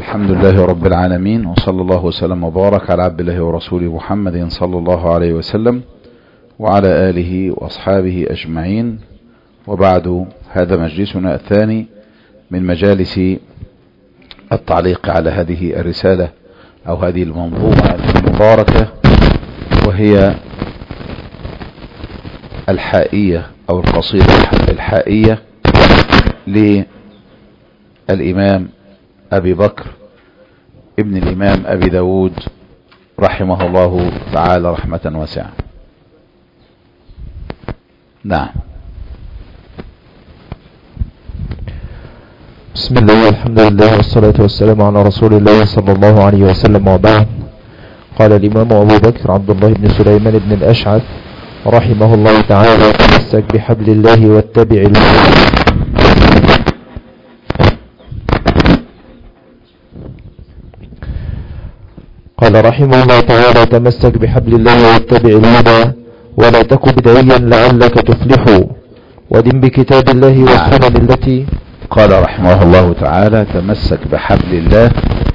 الحمد لله رب العالمين وصلى الله وسلم وبارك على عبد الله ورسوله محمد صلى الله عليه وسلم وعلى آله وأصحابه أجمعين وبعد هذا مجلسنا الثاني من مجالس التعليق على هذه الرسالة أو هذه المنظومة المباركة وهي الحائية أو القصيدة الحائية للإمام أبي بكر ابن الإمام أبي داود رحمه الله تعالى رحمة واسعة نعم بسم الله والحمد لله والصلاة والسلام على رسول الله صلى الله عليه وسلم وبعد قال الإمام أبو بكر عبد الله بن سليمان بن الأشعث رحمه الله تعالى تمسك بحبل الله واتبع الهدى قال رحمه الله تعالى تمسك بحبل الله واتبع الهدى ولا تك بدعيا لعلك تفلح ودم بكتاب الله والسنن التي قال رحمه الله تعالى تمسك بحبل الله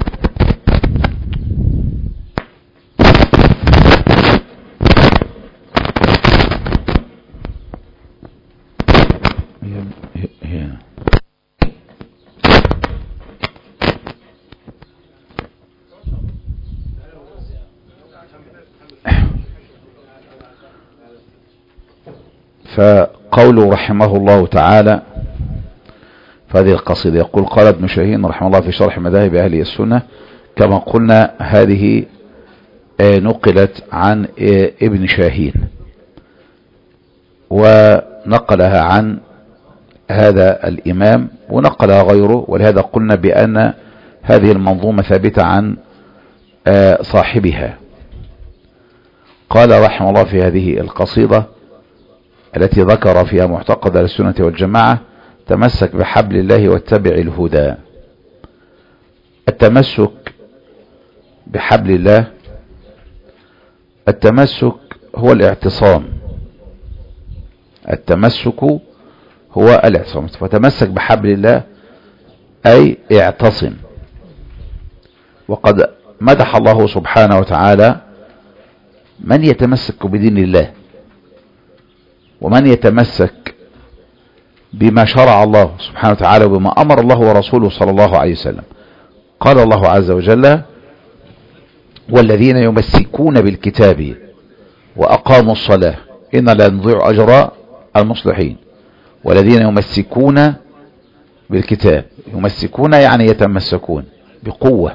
فقوله رحمه الله تعالى فهذه القصيدة يقول قال ابن شاهين رحمه الله في شرح مذاهب أهل السنة كما قلنا هذه نقلت عن ابن شاهين ونقلها عن هذا الإمام ونقلها غيره ولهذا قلنا بأن هذه المنظومة ثابتة عن صاحبها قال رحمه الله في هذه القصيدة التي ذكر فيها معتقد السنة والجماعة تمسك بحبل الله واتبع الهدى التمسك بحبل الله التمسك هو الاعتصام التمسك هو الاعتصام فتمسك بحبل الله أي اعتصم وقد مدح الله سبحانه وتعالى من يتمسك بدين الله ومن يتمسك بما شرع الله سبحانه وتعالى وبما أمر الله ورسوله صلى الله عليه وسلم قال الله عز وجل والذين يمسكون بالكتاب وأقاموا الصلاة إن لا نضيع أجر المصلحين والذين يمسكون بالكتاب يمسكون يعني يتمسكون بقوة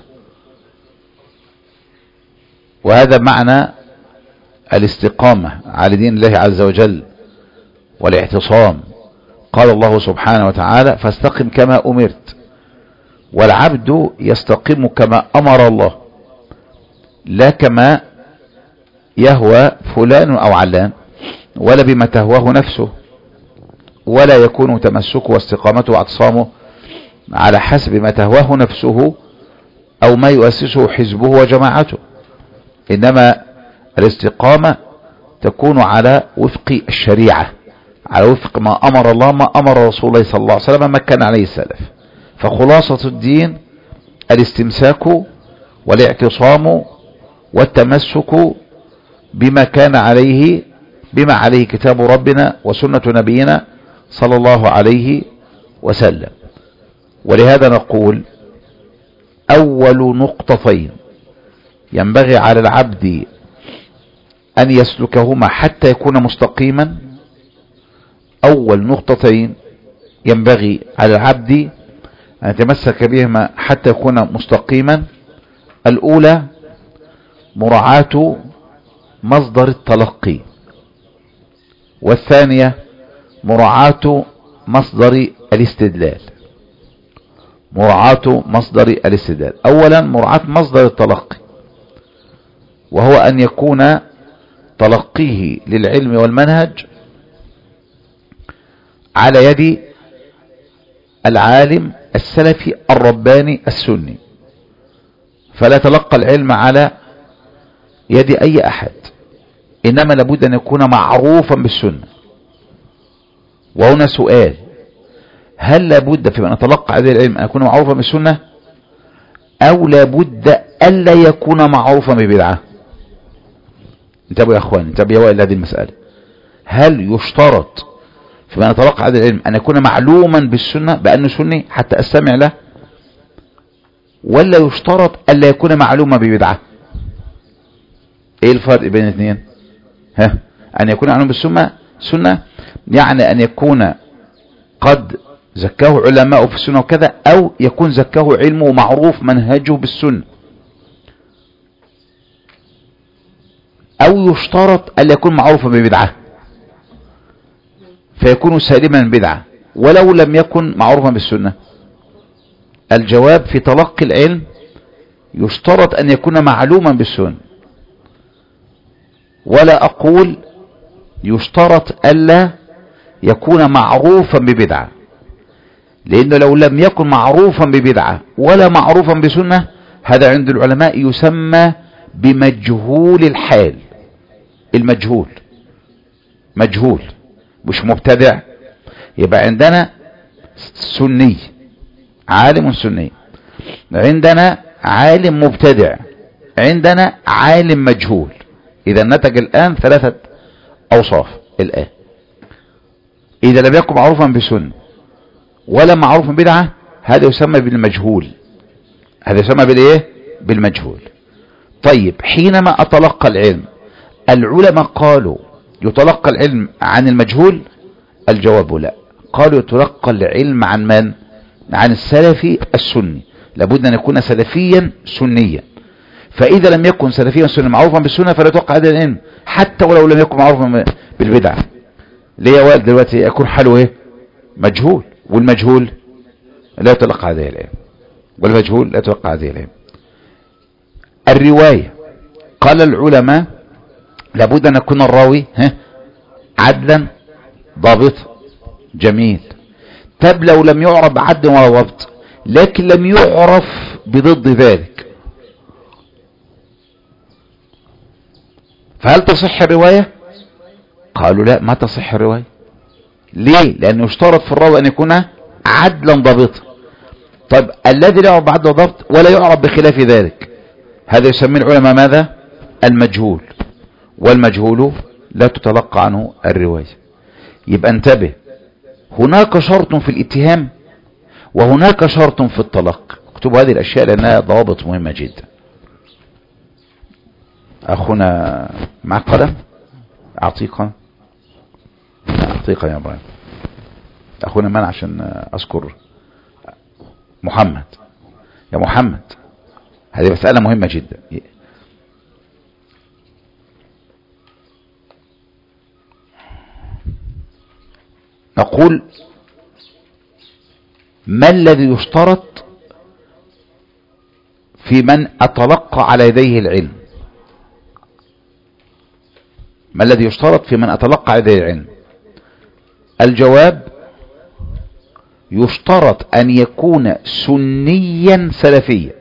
وهذا معنى الاستقامة على دين الله عز وجل والاعتصام قال الله سبحانه وتعالى فاستقم كما أمرت والعبد يستقيم كما أمر الله لا كما يهوى فلان أو علان ولا بما تهواه نفسه ولا يكون تمسكه واستقامته واعتصامه على حسب ما تهواه نفسه أو ما يؤسسه حزبه وجماعته إنما الاستقامة تكون على وفق الشريعة على وفق ما أمر الله ما أمر رسول الله صلى الله عليه وسلم ما كان عليه السلف فخلاصة الدين الاستمساك والاعتصام والتمسك بما كان عليه بما عليه كتاب ربنا وسنة نبينا صلى الله عليه وسلم ولهذا نقول أول نقطتين ينبغي على العبد أن يسلكهما حتى يكون مستقيما أول نقطتين ينبغي على العبد أن يتمسك بهما حتى يكون مستقيما الأولى مراعاة مصدر التلقي والثانية مراعاة مصدر الاستدلال مراعاة مصدر الاستدلال أولا مراعاة مصدر التلقي وهو أن يكون تلقيه للعلم والمنهج على يد العالم السلفي الرباني السني فلا تلقى العلم على يد أي أحد إنما لابد أن يكون معروفا بالسنة وهنا سؤال هل لابد في من أتلقى هذه العلم أن يكون معروفا بالسنة او لابد الا يكون معروفا ببدعة انتبهوا يا اخوان انتبهوا يا وائل هذه المسألة هل يشترط فيما نتوقع هذا العلم ان يكون معلوما بالسنة بانه سني حتى استمع له ولا يشترط الا يكون معلوما ببدعة ايه الفرق بين الاثنين ها ان يكون معلوم بالسنة سنة يعني ان يكون قد زكاه علماء في السنة وكذا او يكون زكاه علمه معروف منهجه بالسنة او يشترط الا يكون معروفا ببدعة فيكون سالما من بدعة ولو لم يكن معروفا بالسنة الجواب في تلقي العلم يشترط ان يكون معلوما بالسنة ولا اقول يشترط الا يكون معروفا ببدعة لانه لو لم يكن معروفا ببدعة ولا معروفا بسنة هذا عند العلماء يسمى بمجهول الحال المجهول مجهول مش مبتدع يبقى عندنا سني عالم سني عندنا عالم مبتدع عندنا عالم مجهول اذا نتج الان ثلاثة اوصاف الان اذا لم يكن معروفا بسنة ولا معروف بدعة هذا يسمى بالمجهول هذا يسمى بالايه بالمجهول طيب حينما اتلقى العلم العلماء قالوا يتلقى العلم عن المجهول الجواب لا قالوا يتلقى العلم عن من عن السلفي السني لابد ان يكون سلفيا سنيا فاذا لم يكن سلفيا سنيا معروفا بالسنة فلا يتوقع هذا العلم حتى ولو لم يكن معروفا بالبدعة ليه يا والد دلوقتي يكون حاله ايه مجهول والمجهول لا يتلقى هذه العلم والمجهول لا يتلقى هذه العلم الرواية قال العلماء لابد ان يكون الراوي ها عدلا ضابط جميل طب لو لم يعرف عدل ولا ضبط لكن لم يعرف بضد ذلك فهل تصح الرواية قالوا لا ما تصح الرواية ليه لانه يشترط في الراوي ان يكون عدلا ضابطا طيب الذي لا يعرف بعدل ضبط ولا يعرف بخلاف ذلك هذا يسميه العلماء ماذا المجهول والمجهول لا تتلقى عنه الرواية يبقى انتبه هناك شرط في الاتهام وهناك شرط في التلقي اكتبوا هذه الاشياء لانها ضوابط مهمة جدا اخونا معك قلم اعطيك اعطيك يا ابراهيم اخونا من عشان اذكر محمد يا محمد هذه مسألة مهمة جدا نقول ما الذي يشترط في من أتلقى على يديه العلم ما الذي يشترط في من أتلقى على يديه العلم الجواب يشترط أن يكون سنيا سلفيا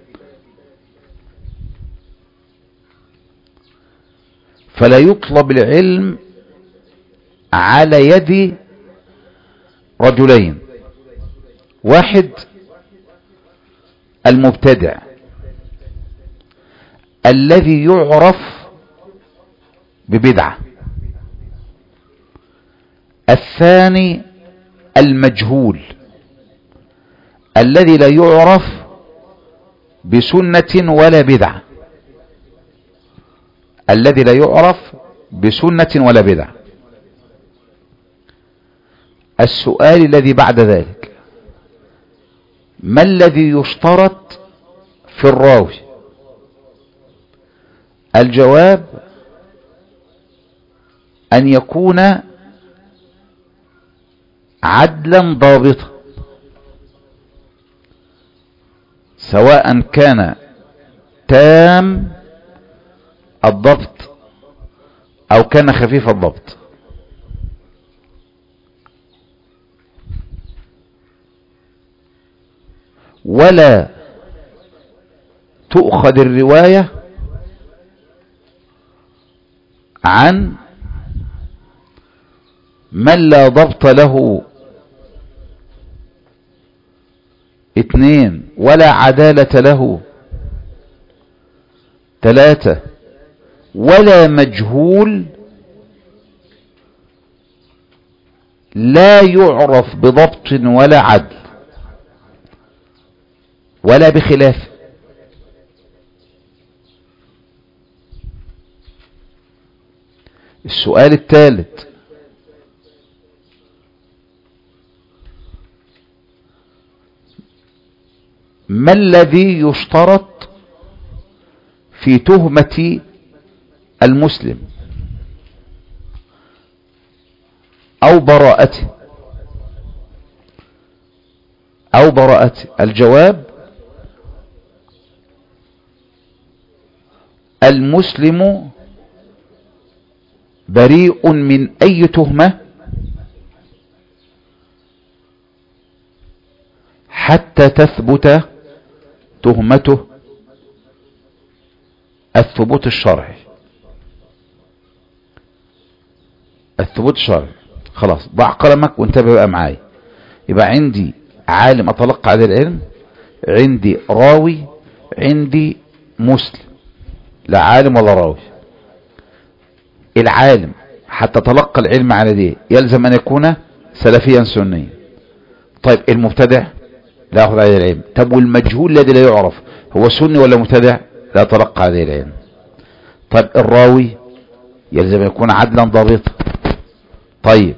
فلا يطلب العلم على يد رجلين واحد المبتدع الذي يعرف ببدعة الثاني المجهول الذي لا يعرف بسنة ولا بدعة الذي لا يعرف بسنة ولا بدعة السؤال الذي بعد ذلك ما الذي يشترط في الراوي الجواب أن يكون عدلا ضابطا سواء كان تام الضبط أو كان خفيف الضبط ولا تؤخذ الرواية عن من لا ضبط له اثنين ولا عدالة له ثلاثة ولا مجهول لا يعرف بضبط ولا عدل ولا بخلاف السؤال الثالث ما الذي يشترط في تهمة المسلم او براءته او براءته الجواب المسلم بريء من اي تهمة حتى تثبت تهمته الثبوت الشرعي الثبوت الشرعي خلاص ضع قلمك وانتبه بقى معايا يبقى عندي عالم اتلقى عليه العلم عندي راوي عندي مسلم لا عالم ولا راوي العالم حتى تلقى العلم على دي يلزم ان يكون سلفيا سنيا طيب المبتدع لا ياخذ عليه العلم طب والمجهول الذي لا يعرف هو سني ولا مبتدع لا تلقى عليه العلم طيب الراوي يلزم يكون عدلا ضابطا طيب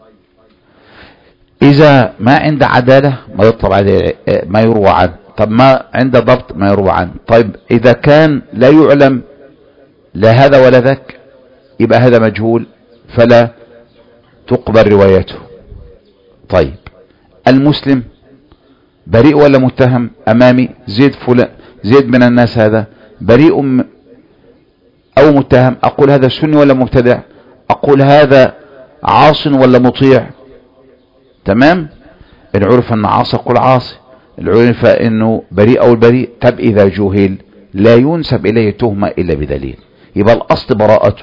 اذا ما عند عدالة ما يطلب عليه ما يروى عنه طب ما عند ضبط ما يروى عنه طيب اذا كان لا يعلم لا هذا ولا ذاك يبقى هذا مجهول فلا تقبل روايته طيب المسلم بريء ولا متهم امامي زيد فلان زيد من الناس هذا بريء م... او متهم اقول هذا سني ولا مبتدع اقول هذا عاص ولا مطيع تمام العرف ان عاصي قل عاصي العرف انه بريء او البريء طب اذا جهل لا ينسب اليه تهمة الا بدليل يبقى الاصل براءته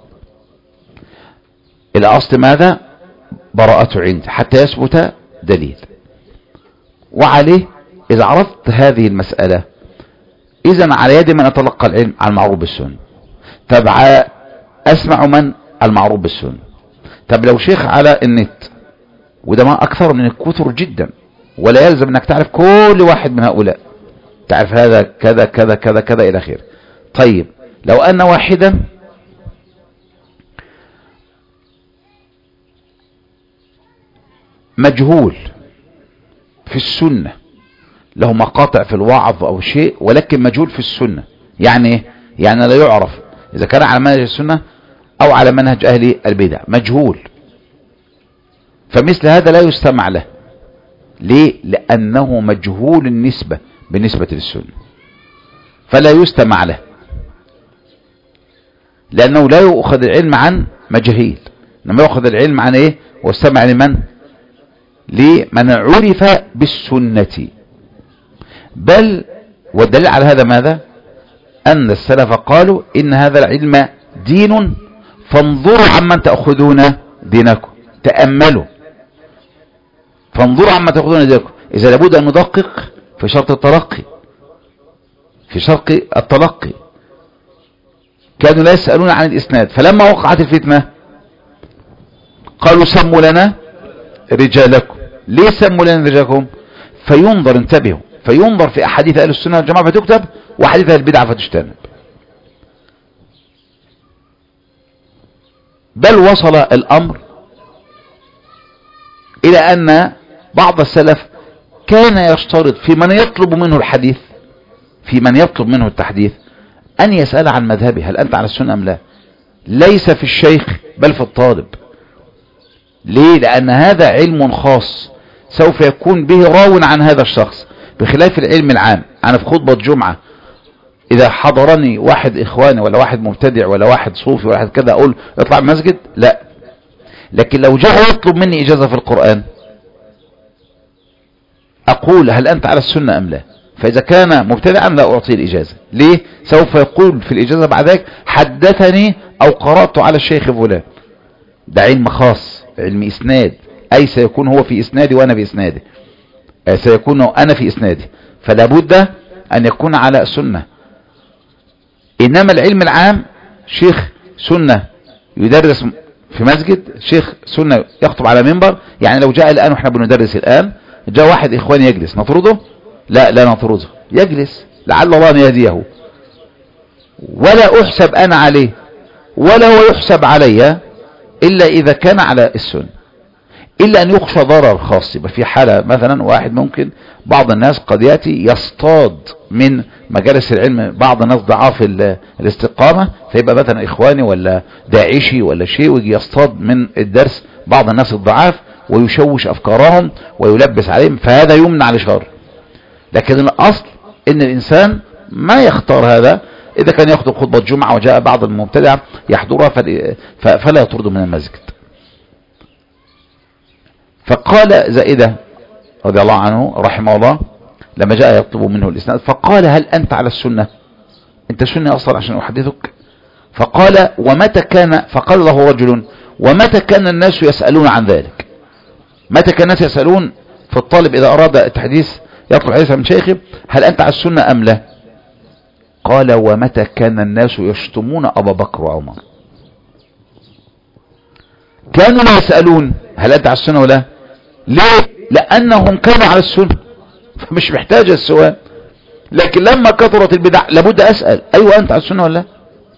الاصل ماذا براءته عندي حتى يثبت دليل وعليه اذا عرفت هذه المسألة اذا على يد من اتلقى العلم على المعروف بالسنة طب اسمع من المعروف بالسنة طب لو شيخ على النت وده ما اكثر من الكثر جدا ولا يلزم انك تعرف كل واحد من هؤلاء تعرف هذا كذا كذا كذا كذا الى اخره طيب لو ان واحدا مجهول في السنة له مقاطع في الوعظ او شيء ولكن مجهول في السنة يعني ايه يعني لا يعرف اذا كان على منهج السنة او على منهج اهل البدع مجهول فمثل هذا لا يستمع له ليه لانه مجهول النسبة بالنسبة للسنة فلا يستمع له لانه لا يؤخذ العلم عن مجهيل انما يؤخذ العلم عن ايه واستمع لمن لمن عرف بالسنة بل والدليل على هذا ماذا ان السلف قالوا ان هذا العلم دين فانظروا عمن تأخذون دينكم تأملوا فانظروا عما تأخذون دينكم إذا لابد أن ندقق في شرط التلقي في شرط التلقي كانوا لا يسألون عن الإسناد فلما وقعت الفتنة قالوا سموا لنا رجالكم ليه سموا لنا رجالكم فينظر انتبهوا فينظر في أحاديث أهل السنة والجماعة فتكتب وأحاديث أهل البدعة فتجتنب بل وصل الأمر إلى أن بعض السلف كان يشترط في من يطلب منه الحديث في من يطلب منه التحديث أن يسأل عن مذهبه هل أنت على السنة أم لا ليس في الشيخ بل في الطالب ليه لأن هذا علم خاص سوف يكون به راو عن هذا الشخص بخلاف العلم العام أنا في خطبة جمعة إذا حضرني واحد إخواني ولا واحد مبتدع ولا واحد صوفي ولا واحد كذا أقول اطلع المسجد لا لكن لو جاء يطلب مني إجازة في القرآن أقول هل أنت على السنة أم لا فإذا كان مبتدعا لا أعطيه الإجازة ليه سوف يقول في الإجازة بعد ذلك حدثني أو قرأت على الشيخ فلان ده علم خاص علم إسناد أي سيكون هو في إسنادي وأنا في إسنادي سيكون أنا في إسنادي فلا بد أن يكون على السنة انما العلم العام شيخ سنة يدرس في مسجد شيخ سنة يخطب على منبر يعني لو جاء الان واحنا بندرس الان جاء واحد اخوان يجلس نطرده لا لا نطرده يجلس لعل الله ان يهديه ولا احسب انا عليه ولا هو يحسب علي الا اذا كان على السنة الا ان يخشى ضرر خاص يبقى في حالة مثلا واحد ممكن بعض الناس قد ياتي يصطاد من مجالس العلم بعض الناس ضعاف الاستقامة فيبقى مثلا اخواني ولا داعشي ولا شيء ويجي يصطاد من الدرس بعض الناس الضعاف ويشوش افكارهم ويلبس عليهم فهذا يمنع لشر لكن الاصل ان الانسان ما يختار هذا اذا كان يخطب خطبة جمعة وجاء بعض المبتدع يحضرها فلا يطرده من المسجد فقال زائدة رضي الله عنه رحمه الله لما جاء يطلب منه الإسناد فقال هل أنت على السنة أنت سنة أصلا عشان أحدثك فقال ومتى كان فقال له رجل ومتى كان الناس يسألون عن ذلك متى كان الناس يسألون في الطالب إذا أراد التحديث يطلب حديثا من شيخه هل أنت على السنة أم لا قال ومتى كان الناس يشتمون أبا بكر وعمر كانوا لا يسألون هل أنت على السنة ولا ليه لأنهم كانوا على السنة فمش محتاج السؤال لكن لما كثرت البدع لابد أسأل أيوة أنت على السنة ولا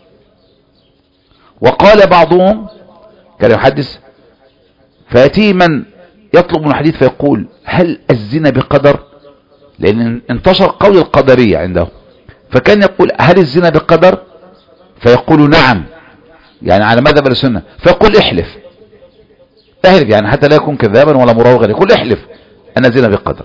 وقال بعضهم كان يحدث فيأتي من يطلب من الحديث فيقول هل الزنا بقدر لأن انتشر قول القدرية عنده فكان يقول هل الزنا بقدر فيقول نعم يعني على مذهب السنة فيقول احلف احلف يعني حتى لا يكون كذابا ولا مراوغا يقول احلف أن الزنا بقدر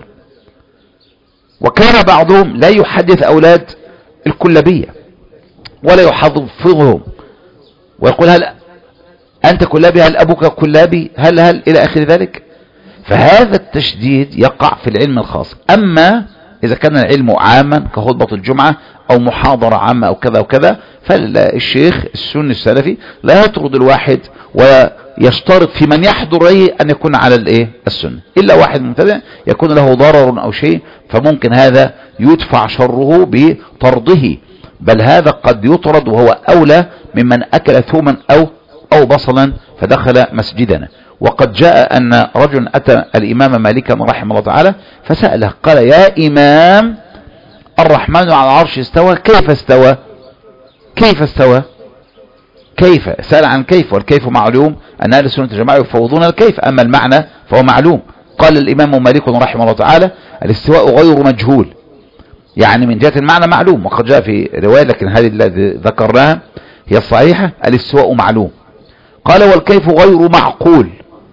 وكان بعضهم لا يحدث أولاد الكلابية ولا يحفظهم ويقول هل أنت كلابي هل أبوك كلابي هل هل إلى آخر ذلك فهذا التشديد يقع في العلم الخاص أما إذا كان العلم عاما كخطبة الجمعة أو محاضرة عامة أو كذا وكذا فالشيخ السني السلفي لا يطرد الواحد ويشترط في من يحضر أيه أن يكون على الإيه السنة إلا واحد مبتدع يكون له ضرر أو شيء فممكن هذا يدفع شره بطرده بل هذا قد يطرد وهو أولى ممن أكل ثوما أو أو بصلا فدخل مسجدنا وقد جاء أن رجل أتى الإمام مالكا رحمه الله تعالى فسأله قال يا إمام الرحمن على العرش استوى كيف استوى كيف استوى كيف سأل عن كيف والكيف معلوم أن أهل السنة الجماعة يفوضون الكيف أما المعنى فهو معلوم قال الإمام مالك رحمه الله تعالى الاستواء غير مجهول يعني من جهة المعنى معلوم وقد جاء في رواية لكن هذه التي ذكرناها هي الصحيحة الاستواء معلوم قال والكيف غير معقول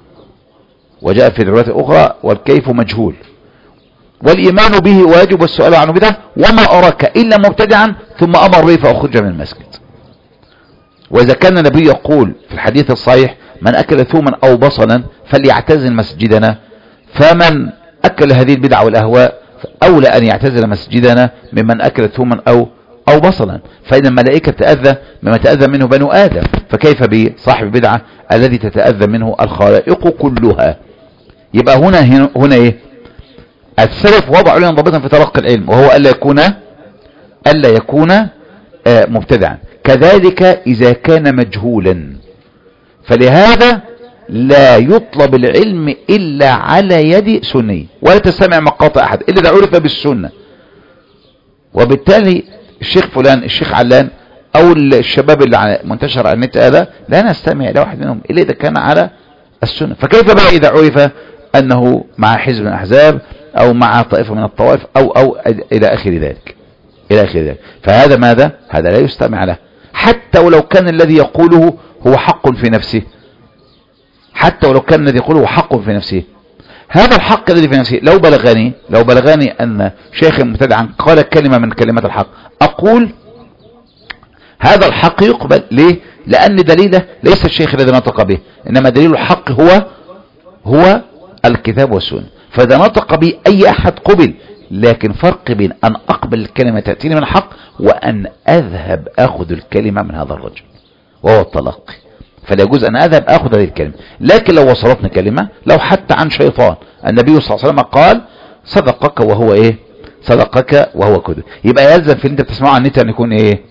وجاء في الرواية الأخرى والكيف مجهول والإيمان به واجب والسؤال عنه بدعة وما أراك إلا مبتدعا ثم أمر به فأخرج من المسجد وإذا كان النبي يقول في الحديث الصحيح من أكل ثوما أو بصلا فليعتزل مسجدنا فمن أكل هذه البدع والأهواء أولى أن يعتزل مسجدنا ممن أكل ثوما أو أو بصلا فإن الملائكة تأذى مما تأذى منه بنو آدم فكيف بصاحب بدعة الذي تتأذى منه الخلائق كلها يبقى هنا هنا, هنا إيه السلف وضعوا لنا ضابطا في تلقي العلم وهو ألا يكون ألا يكون آه مبتدعا كذلك إذا كان مجهولا فلهذا لا يطلب العلم إلا على يد سني ولا تستمع مقاطع أحد إلا إذا عرف بالسنة وبالتالي الشيخ فلان الشيخ علان أو الشباب اللي منتشر على النت هذا لا نستمع إلى واحد منهم إلا إذا كان على السنة فكيف بقى إذا عرف أنه مع حزب من الأحزاب أو مع طائفة من الطوائف أو, أو إلى آخر ذلك إلى آخر ذلك فهذا ماذا هذا لا يستمع له حتى ولو كان الذي يقوله هو حق في نفسه حتى ولو كان الذي يقوله حق في نفسه هذا الحق الذي في نفسه لو بلغني لو بلغني أن شيخ مبتدعا قال كلمة من كلمات الحق أقول هذا الحق يقبل ليه لأن دليله ليس الشيخ الذي نطق به إنما دليل الحق هو هو الكتاب والسنة فإذا نطق به أي أحد قبل لكن فرق بين أن أقبل الكلمة تأتيني من الحق وأن أذهب أخذ الكلمة من هذا الرجل وهو التلقي فلا يجوز أن أذهب أخذ هذه الكلمة لكن لو وصلتني كلمة لو حتى عن شيطان النبي صلى الله عليه وسلم قال صدقك وهو إيه صدقك وهو كذب يبقى يلزم في اللي انت بتسمعه عن النت أن يكون إيه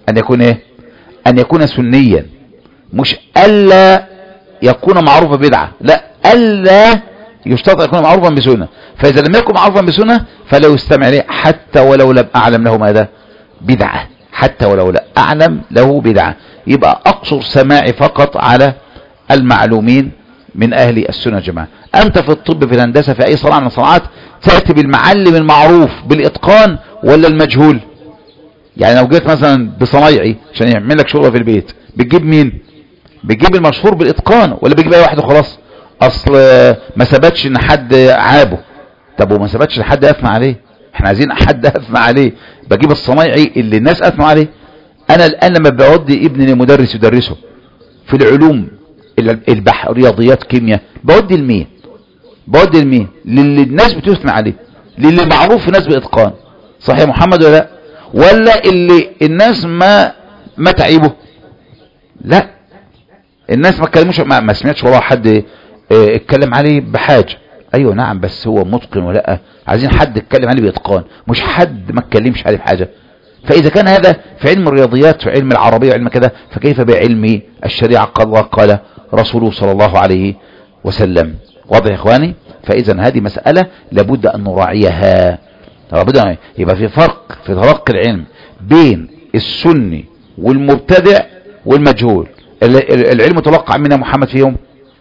ان يكون ايه ان يكون سنيا مش الا يكون معروفا بدعة لا الا يشترط ان يكون معروفا بسنة فاذا لم يكن معروفا بسنة فلا يستمع اليه حتى ولو لم اعلم له ماذا بدعة حتى ولو لا اعلم له بدعة يبقى اقصر سماعي فقط على المعلومين من اهل السنة جماعة انت في الطب في الهندسة في اي صناعة من الصناعات تأتي بالمعلم المعروف بالاتقان ولا المجهول يعني لو جيت مثلا بصنايعي عشان يعمل لك شغله في البيت بتجيب مين بتجيب المشهور بالاتقان ولا بتجيب اي واحد وخلاص اصل ما ثبتش ان حد عابه طب وما ثبتش ان حد اثنى عليه احنا عايزين حد اثنى عليه بجيب الصنايعي اللي الناس اثنوا عليه انا الان لما بودي ابني لمدرس يدرسه في العلوم البحر رياضيات كيمياء بودي لمين بودي لمين للي الناس بتثنى عليه للي معروف في الناس باتقان صحيح محمد ولا لا ولا اللي الناس ما ما تعيبه لا الناس ما اتكلموش ما, ما سمعتش والله حد اه اتكلم عليه بحاجة ايوه نعم بس هو متقن ولا عايزين حد اتكلم عليه باتقان مش حد ما اتكلمش عليه بحاجة فاذا كان هذا في علم الرياضيات في علم العربية وعلم كذا فكيف بعلم الشريعة قال قال رسوله صلى الله عليه وسلم واضح يا اخواني فاذا هذه مسألة لابد ان نراعيها لابد ان يبقى في فرق في تلقي العلم بين السني والمبتدع والمجهول العلم تلقى عن منا محمد فيهم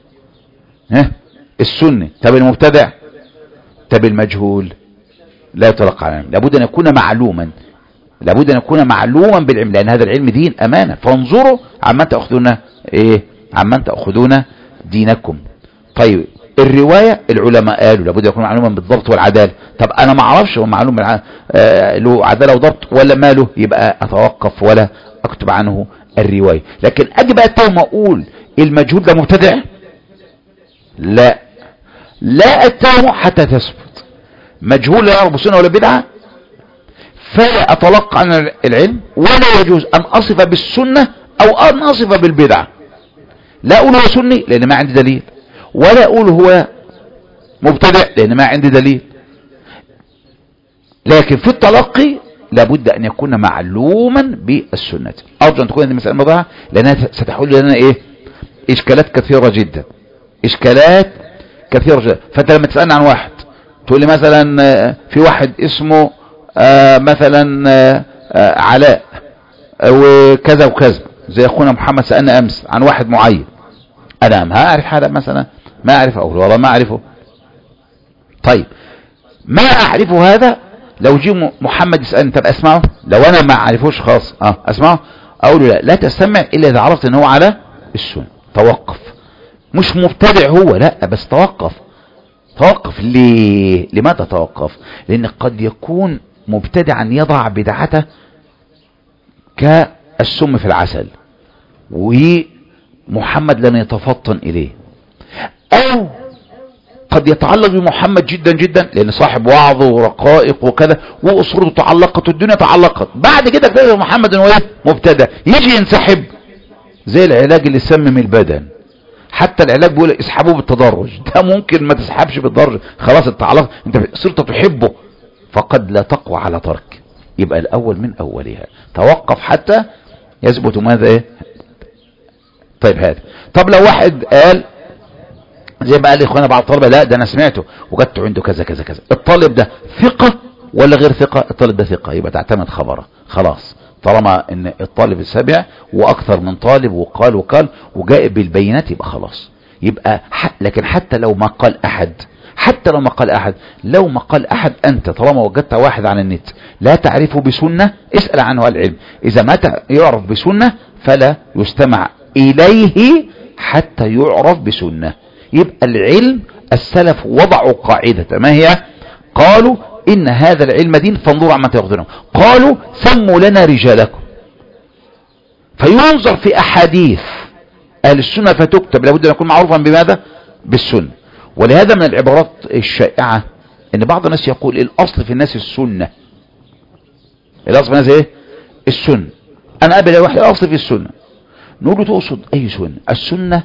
ها السني طب المبتدع طب المجهول لا يتلقى عن العلم لابد ان يكون معلوما لابد ان يكون معلوما بالعلم لان هذا العلم دين امانه فانظروا عمن تاخذون ايه عمن تاخذون دينكم طيب الرواية العلماء قالوا لابد يكون معلوما بالضبط والعدالة طب انا ما اعرفش هو معلوم بالع... آه له عدالة وضبط ولا ماله يبقى اتوقف ولا اكتب عنه الرواية لكن اجي بقى التهم اقول المجهول ده مبتدع لا لا اتهمه حتى تثبت مجهول لا يعرف سنة ولا بدعة فلا اتلقى عن العلم ولا يجوز ان اصف بالسنة او ان اصف بالبدعة لا اقول هو سني لان ما عندي دليل ولا اقول هو مبتدع لان ما عندي دليل لكن في التلقي لابد ان يكون معلوما بالسنة ارجو ان تكون هذه المسألة موضوعها لانها ستحول لنا ايه اشكالات كثيرة جدا اشكالات كثيرة جدا فانت لما تسألني عن واحد تقول لي مثلا في واحد اسمه مثلا علاء وكذا وكذا زي اخونا محمد سألنا امس عن واحد معين انا ما اعرف هذا مثلا ما اعرف اقول والله ما اعرفه طيب ما اعرفه هذا لو جي محمد يسألني طب اسمعه لو انا ما اعرفوش خاص اه اسمعه اقول له لا لا تستمع الا اذا عرفت ان هو على السنة توقف مش مبتدع هو لا بس توقف توقف ليه لماذا توقف لان قد يكون مبتدعا يضع بدعته كالسم في العسل ومحمد لن يتفطن اليه او قد يتعلق بمحمد جدا جدا لان صاحب وعظه ورقائق وكذا واسرته تعلقت والدنيا تعلقت بعد كده اكتشف محمد انه ايه مبتدع يجي ينسحب زي العلاج اللي سمم البدن حتى العلاج بيقول اسحبوه بالتدرج ده ممكن ما تسحبش بالتدرج خلاص التعلق انت صرت تحبه فقد لا تقوى على ترك يبقى الاول من اولها توقف حتى يثبت ماذا ايه طيب هذا طب لو واحد قال زي ما قال لي اخوانا بعض الطلبه لا ده انا سمعته وجدت عنده كذا كذا كذا الطالب ده ثقه ولا غير ثقه الطالب ده ثقه يبقى تعتمد خبره خلاص طالما ان الطالب السابع واكثر من طالب وقال وقال وجاء بالبينات يبقى خلاص يبقى لكن حتى لو ما قال احد حتى لو ما قال احد لو ما قال احد انت طالما وجدت واحد على النت لا تعرفه بسنة اسأل عنه العلم اذا ما يعرف بسنة فلا يستمع اليه حتى يعرف بسنة يبقى العلم السلف وضعوا قاعدة ما هي قالوا ان هذا العلم دين فانظروا عما تاخذونه قالوا سموا لنا رجالكم فينظر في احاديث اهل السنة فتكتب لابد ان يكون معروفا بماذا بالسنة ولهذا من العبارات الشائعة ان بعض الناس يقول الاصل في الناس السنة الاصل في الناس ايه السنة انا قابل واحد الاصل في السنة نقول له تقصد اي سنة السنة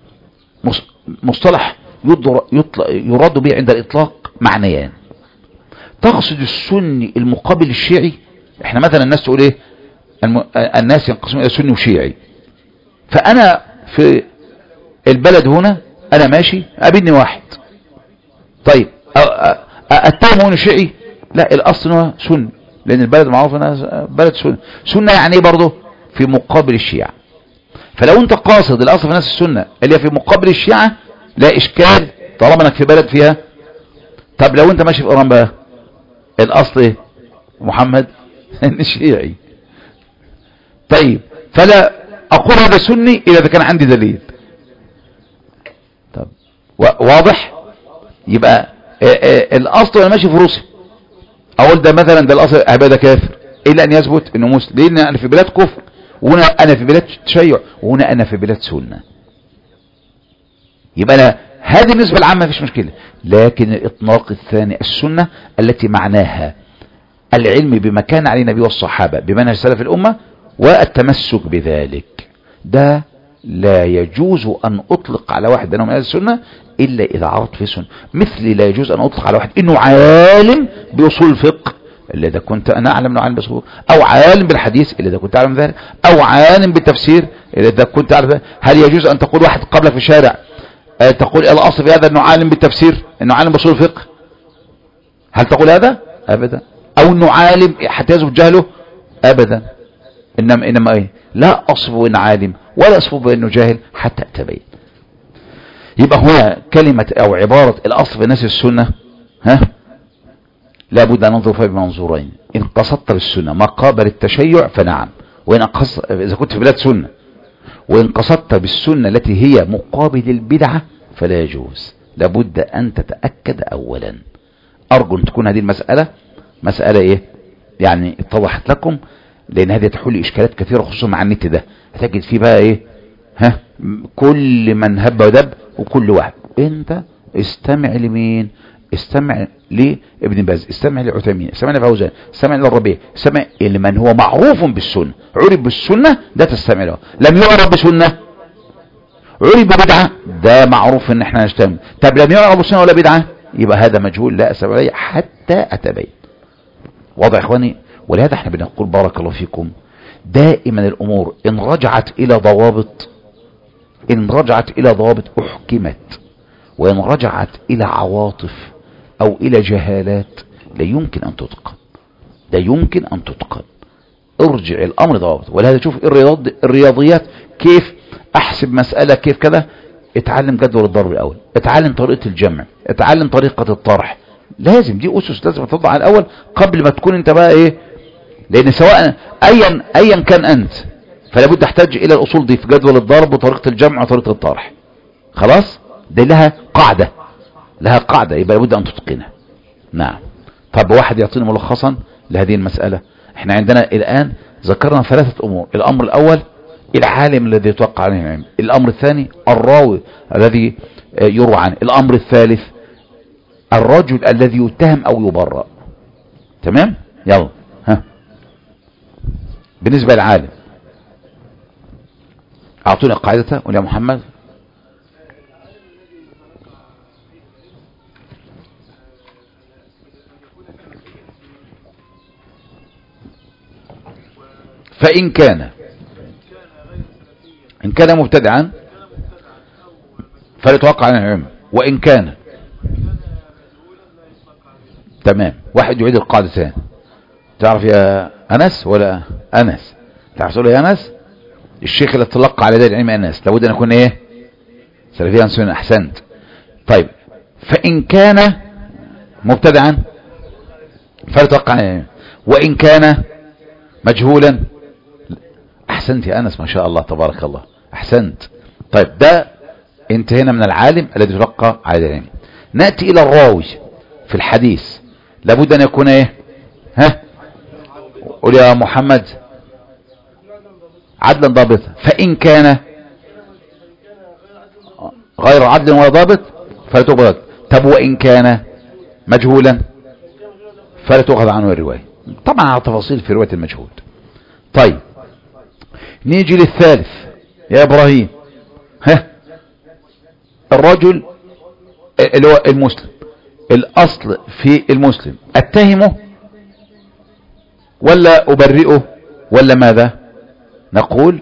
مصطلح يراد به عند الاطلاق معنيان تقصد السني المقابل الشيعي احنا مثلا الناس تقول ايه الم... الناس ينقسمون الى سني وشيعي فانا في البلد هنا انا ماشي قابلني واحد طيب اتهمه انه شيعي لا الاصل هو سني لان البلد معروف انها بلد سنة سنة يعني ايه برضه في مقابل الشيعة فلو انت قاصد الاصل في ناس السنة اللي هي في مقابل الشيعة لا اشكال طالما انك في بلد فيها طب لو انت ماشي في ايران بقى الاصل ايه محمد شيعي طيب فلا اقول هذا سني اذا كان عندي دليل طب واضح يبقى الاصل انا ماشي في روسيا اقول ده مثلا ده الاصل عباده كافر الا ان يثبت انه مسلم لان انا في بلاد كفر وهنا انا في بلاد تشيع وهنا انا في بلاد سنه يبقى انا هذه النسبه العامه مفيش مشكله لكن الاطلاق الثاني السنه التي معناها العلم بما كان عليه النبي والصحابه بمنهج سلف الامه والتمسك بذلك ده لا يجوز ان اطلق على واحد انه من اهل السنه الا اذا عرضت في سنه مثل لا يجوز ان اطلق على واحد انه عالم باصول الفقه الا اذا كنت انا اعلم انه عالم باصول او عالم بالحديث الا اذا كنت اعلم ذلك او عالم بالتفسير الا اذا كنت اعلم هل يجوز ان تقول واحد قبلك في الشارع أه تقول الاصل في هذا انه عالم بالتفسير انه عالم باصول الفقه هل تقول هذا ابدا او انه عالم حتى يثبت جهله ابدا انما انما ايه لا اصف ان عالم ولا اصف بانه جاهل حتى اتبين يبقى هنا كلمة او عبارة الاصل في ناس السنة ها لابد ان ننظر فيها بمنظورين ان قصدت بالسنة ما قابل التشيع فنعم وان قصدت اذا كنت في بلاد سنة وان قصدت بالسنة التي هي مقابل البدعة فلا يجوز لابد ان تتأكد اولا ارجو ان تكون هذه المسألة مسألة ايه يعني اتضحت لكم لان هذه تحل اشكالات كثيرة خصوصا مع النت ده هتجد فيه بقى ايه ها كل من هب ودب وكل واحد انت استمع لمين استمع لابن باز استمع لعثيمين استمع لفوزان استمع للربيع استمع لمن هو معروف بالسنة عرف بالسنة ده تستمع له لم يعرف بسنة عرف ببدعة ده معروف ان احنا نجتمع طب لم يعرف بسنة ولا بدعة يبقى هذا مجهول لا اسبب عليه حتى اتبين واضح يا اخواني ولهذا احنا بنقول بارك الله فيكم دائما الامور ان رجعت الى ضوابط ان رجعت الى ضوابط احكمت وان رجعت الى عواطف او الى جهالات لا يمكن ان تتقن لا يمكن ان تتقن ارجع الامر ضوابط ولهذا شوف الرياض الرياضيات كيف احسب مسألة كيف كذا اتعلم جدول الضرب الاول اتعلم طريقة الجمع اتعلم طريقة الطرح لازم دي اسس لازم تطلع على الاول قبل ما تكون انت بقى ايه لان سواء ايا ايا كان انت فلا بد تحتاج الى الاصول دي في جدول الضرب وطريقة الجمع وطريقة الطرح خلاص دي لها قاعدة لها قاعدة يبقى لابد ان تتقنها نعم طب واحد يعطيني ملخصا لهذه المسألة احنا عندنا الان ذكرنا ثلاثة امور الامر الاول العالم الذي يتوقع عليه العلم الامر الثاني الراوي الذي يروى عنه الامر الثالث الرجل الذي يتهم او يبرأ تمام يلا ها بالنسبة للعالم اعطونا قاعدته ولا محمد فإن كان إن كان مبتدعا فليتوقع عن العلم وإن كان تمام واحد يعيد القاعدة ثاني تعرف يا أنس ولا أنس تعرف تقول يا أنس الشيخ اللي تلقى على ذلك العلم أنس لابد أن يكون إيه سلفيا سنة أحسنت طيب فإن كان مبتدعا فليتوقع عن العلم وإن كان مجهولا احسنت يا انس ما شاء الله تبارك الله احسنت طيب ده انتهينا من العالم الذي تلقى على العلم نأتي الى الراوي في الحديث لابد ان يكون ايه ها قول يا محمد عدلا ضابطا فان كان غير عدل ولا ضابط فلا تقبل طب وان كان مجهولا فلا تؤخذ عنه الروايه طبعا على تفاصيل في روايه المجهول طيب نيجي للثالث يا ابراهيم ها الرجل اللي هو المسلم الاصل في المسلم اتهمه ولا ابرئه ولا ماذا نقول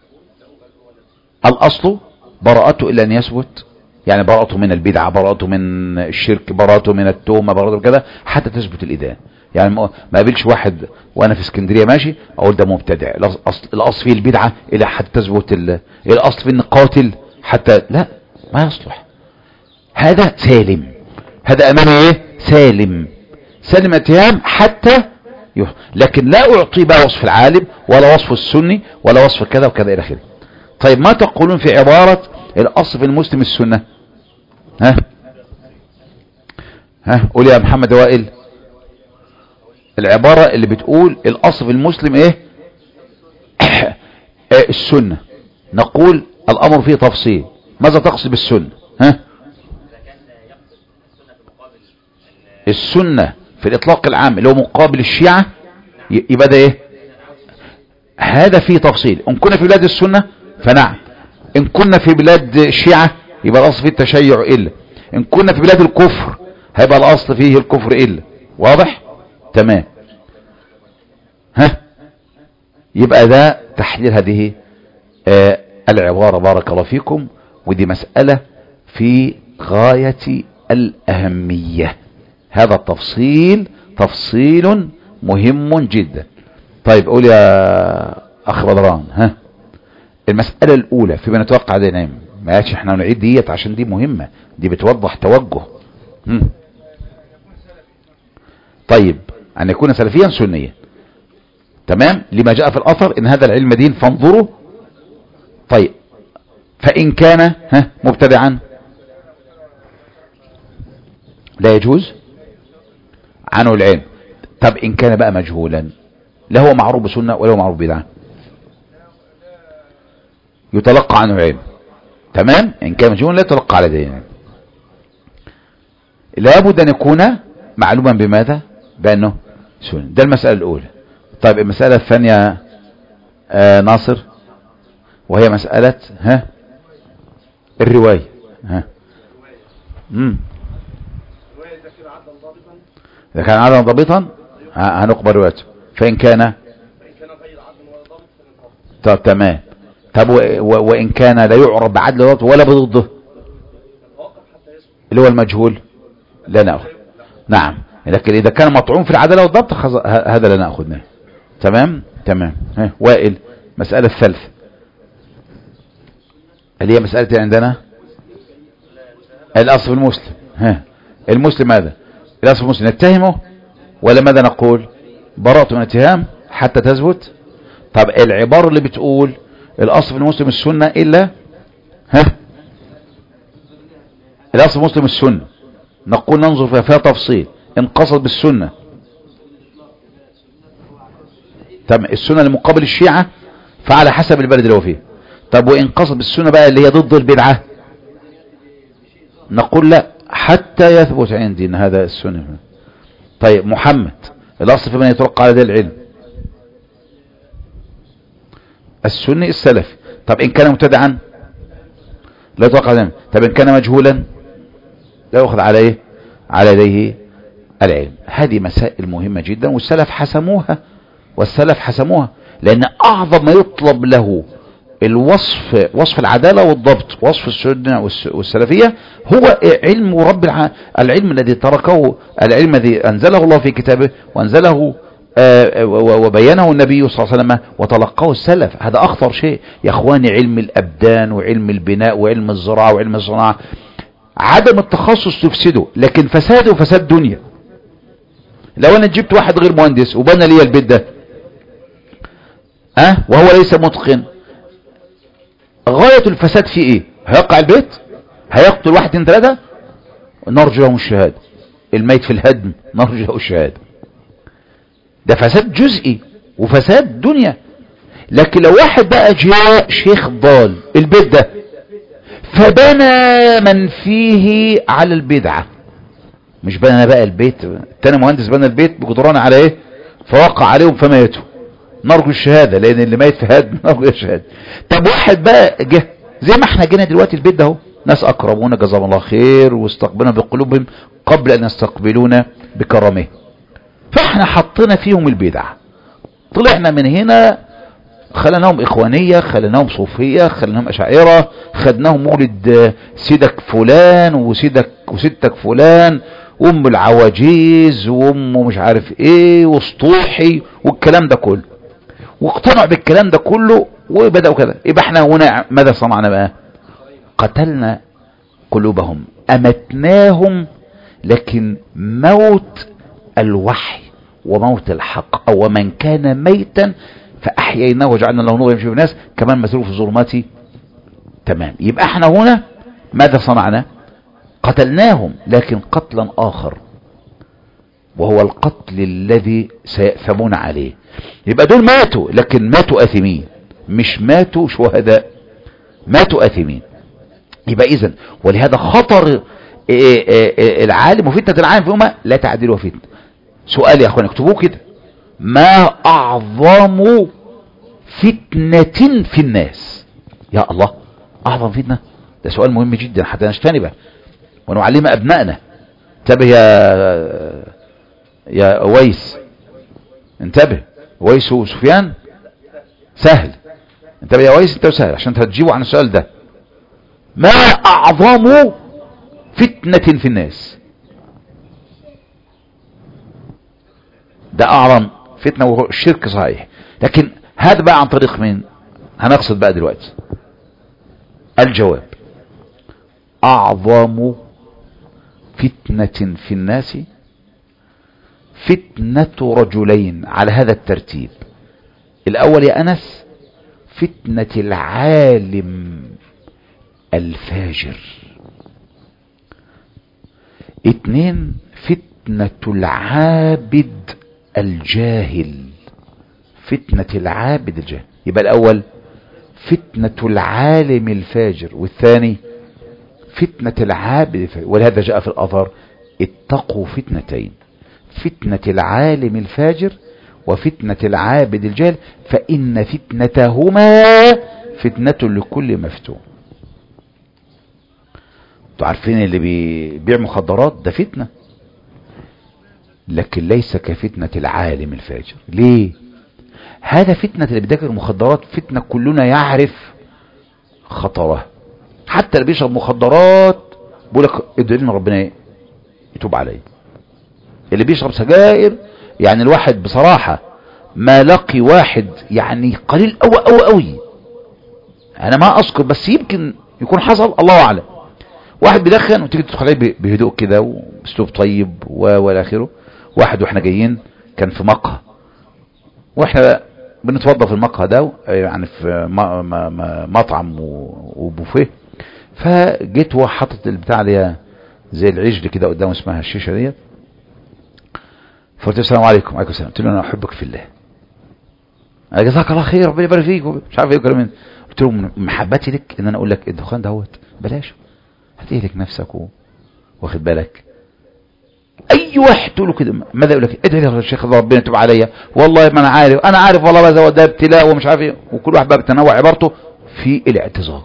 الاصل براءته الا ان يثبت يعني براءته من البدعة براءته من الشرك براءته من التهمة براءته كذا حتى تثبت الإدانة يعني ما قابلش واحد وانا في اسكندريه ماشي اقول ده مبتدع الاصل الاصل فيه البدعه الى حتى تثبت الاصل فيه ان قاتل حتى لا ما يصلح هذا سالم هذا امامه ايه سالم سالم اتهام حتى يح... لكن لا اعطي بقى وصف العالم ولا وصف السني ولا وصف كذا وكذا الى اخره طيب ما تقولون في عبارة الاصل في المسلم السنة ها ها قول يا محمد وائل العبارة اللي بتقول الاصل في المسلم ايه السنة نقول الامر فيه تفصيل ماذا تقصد بالسنة ها السنة في الاطلاق العام اللي هو مقابل الشيعة يبقى ده ايه هذا فيه تفصيل ان كنا في بلاد السنة فنعم ان كنا في بلاد الشيعة يبقى الاصل فيه التشيع الا ان كنا في بلاد الكفر هيبقى الاصل فيه الكفر الا واضح تمام ها يبقى ده تحليل هذه آه العبارة بارك الله فيكم ودي مسألة في غاية الأهمية هذا التفصيل تفصيل مهم جدا طيب قول يا أخ بدران ها المسألة الأولى فيما نتوقع ده نعم ما قالش احنا نعيد ديت عشان دي مهمة دي بتوضح توجه هم. طيب أن يكون سلفيا سنيا تمام لما جاء في الأثر إن هذا العلم دين فانظروا طيب فإن كان ها مبتدعا لا يجوز عنه العلم طب إن كان بقى مجهولا لا هو معروف بسنة ولا هو معروف بدعة يتلقى عنه العلم تمام إن كان مجهولا لا يتلقى على دين لابد أن يكون معلوما بماذا بأنه سنة ده المسألة الأولى طيب المسألة الثانية آه ناصر وهي مسألة ها الرواية ها مم. إذا كان عددا ضابطا هنقبل روايته فإن كان طب تمام طب وإن كان لا يعرف بعدل وضبط ولا بضده اللي هو المجهول لا نأخذ نعم لكن إذا كان مطعوم في العدالة والضبط هذا لا نأخذ منه تمام تمام ها وائل مسألة الثالث اللي هي مسألة عندنا الأصل المسلم ها المسلم هذا الأصل المسلم نتهمه ولا ماذا نقول براءة من اتهام حتى تثبت طب العبارة اللي بتقول الأصل في المسلم السنة إلا ها الأصل المسلم السنة نقول ننظر فيها, فيها تفصيل إن قصد بالسنة طب السنة لمقابل الشيعة فعلى حسب البلد اللي هو فيه طب وإن قصد بالسنة بقى اللي هي ضد البدعة نقول لا حتى يثبت عندي ان هذا السنة طيب محمد الاصل في من يتوقع على ذا العلم السني السلفي طب ان كان مبتدعا لا يتوقع على طب ان كان مجهولا لا يأخذ عليه على يديه العلم هذه مسائل مهمة جدا والسلف حسموها والسلف حسموها لان اعظم ما يطلب له الوصف وصف العدالة والضبط وصف السنة والسلفية هو علم رب الع... العلم الذي تركه العلم الذي أنزله الله في كتابه وأنزله آه وبينه النبي صلى الله عليه وسلم وتلقاه السلف هذا أخطر شيء يا أخواني علم الأبدان وعلم البناء وعلم الزراعة وعلم الصناعة عدم التخصص تفسده لكن فساده فساد دنيا لو أنا جبت واحد غير مهندس وبنى لي البيت ده أه وهو ليس متقن غاية الفساد في ايه هيقع البيت هيقتل واحد اتنين ثلاثة نرجو لهم الشهادة الميت في الهدم نرجو له الشهادة ده فساد جزئي وفساد دنيا لكن لو واحد بقى جاء شيخ ضال البيت ده فبنى من فيه على البدعة مش بنى بقى البيت التاني مهندس بنى البيت بجدران على ايه فوقع عليهم فماتوا نرجو الشهادة لان اللي ميت في هدم نرجو الشهادة طب واحد بقى جه زي ما احنا جينا دلوقتي البيت ده اهو ناس اكرمونا جزاهم الله خير واستقبلنا بقلوبهم قبل ان يستقبلونا بكرمه فاحنا حطينا فيهم البدع طلعنا من هنا خلناهم إخوانية خلناهم صوفية خلناهم أشاعرة خدناهم مولد سيدك فلان وسيدك وستك فلان وام العواجيز وام مش عارف ايه وسطوحي والكلام ده كله واقتنعوا بالكلام ده كله وبدأوا كده يبقى احنا هنا ماذا صنعنا بقى قتلنا قلوبهم امتناهم لكن موت الوحي وموت الحق او من كان ميتا فاحييناه وجعلنا له نور يمشي في الناس كمان مثله في الظلمات تمام يبقى احنا هنا ماذا صنعنا قتلناهم لكن قتلا آخر وهو القتل الذي سيأثمون عليه يبقى دول ماتوا لكن ماتوا آثمين مش ماتوا شهداء ماتوا آثمين يبقى إذن ولهذا خطر العالم وفتنة العالم في أمة لا تعدل وفتنة سؤال يا أخوان اكتبوه كده ما أعظم فتنة في الناس يا الله أعظم فتنة ده سؤال مهم جدا حتى نجتنبه ونعلم أبنائنا انتبه يا يا ويس انتبه ويس وسفيان سهل انتبه يا ويس انت سهل عشان تجيبوا عن السؤال ده ما أعظم فتنة في الناس ده أعظم فتنة وهو الشرك صحيح لكن هذا بقى عن طريق مين هنقصد بقى دلوقتي الجواب أعظم فتنة في الناس فتنة رجلين على هذا الترتيب الأول يا أنس فتنة العالم الفاجر اتنين فتنة العابد الجاهل فتنة العابد الجاهل يبقى الأول فتنة العالم الفاجر والثاني فتنة العابد ولهذا جاء في الأثر اتقوا فتنتين فتنة العالم الفاجر وفتنة العابد الجاهل فإن فتنتهما فتنة لكل مفتون انتوا عارفين اللي بيبيع مخدرات ده فتنة لكن ليس كفتنة العالم الفاجر ليه هذا فتنة اللي بيتاجر المخدرات فتنة كلنا يعرف خطرها حتى اللي بيشرب مخدرات بيقول لك ادعي لنا ربنا يتوب عليه اللي بيشرب سجائر يعني الواحد بصراحة ما لقي واحد يعني قليل قوي قوي قوي انا ما اذكر بس يمكن يكون حصل الله اعلم واحد بيدخن وتيجي تدخل عليه بهدوء كده واسلوب طيب والى اخره واحد واحنا جايين كان في مقهى واحنا بنتوضى في المقهى ده يعني في مطعم وبوفيه فجيت هو حاطط البتاع اللي زي العجل كده قدامه اسمها الشيشه ديت فقلت له السلام عليكم وعليكم السلام قلت له انا احبك في الله قال جزاك الله خير ربنا يبارك فيك مش عارف ايه وكلام من قلت له من محبتي لك ان انا اقول لك الدخان دوت بلاش هتهلك نفسك و... واخد بالك اي واحد تقول له كده ماذا يقول لك ادعي يا شيخ الله ربنا يتوب عليا والله ما انا عارف انا عارف والله بس ده ابتلاء ومش عارف ايه وكل واحد بقى بتنوع عبارته في الاعتذار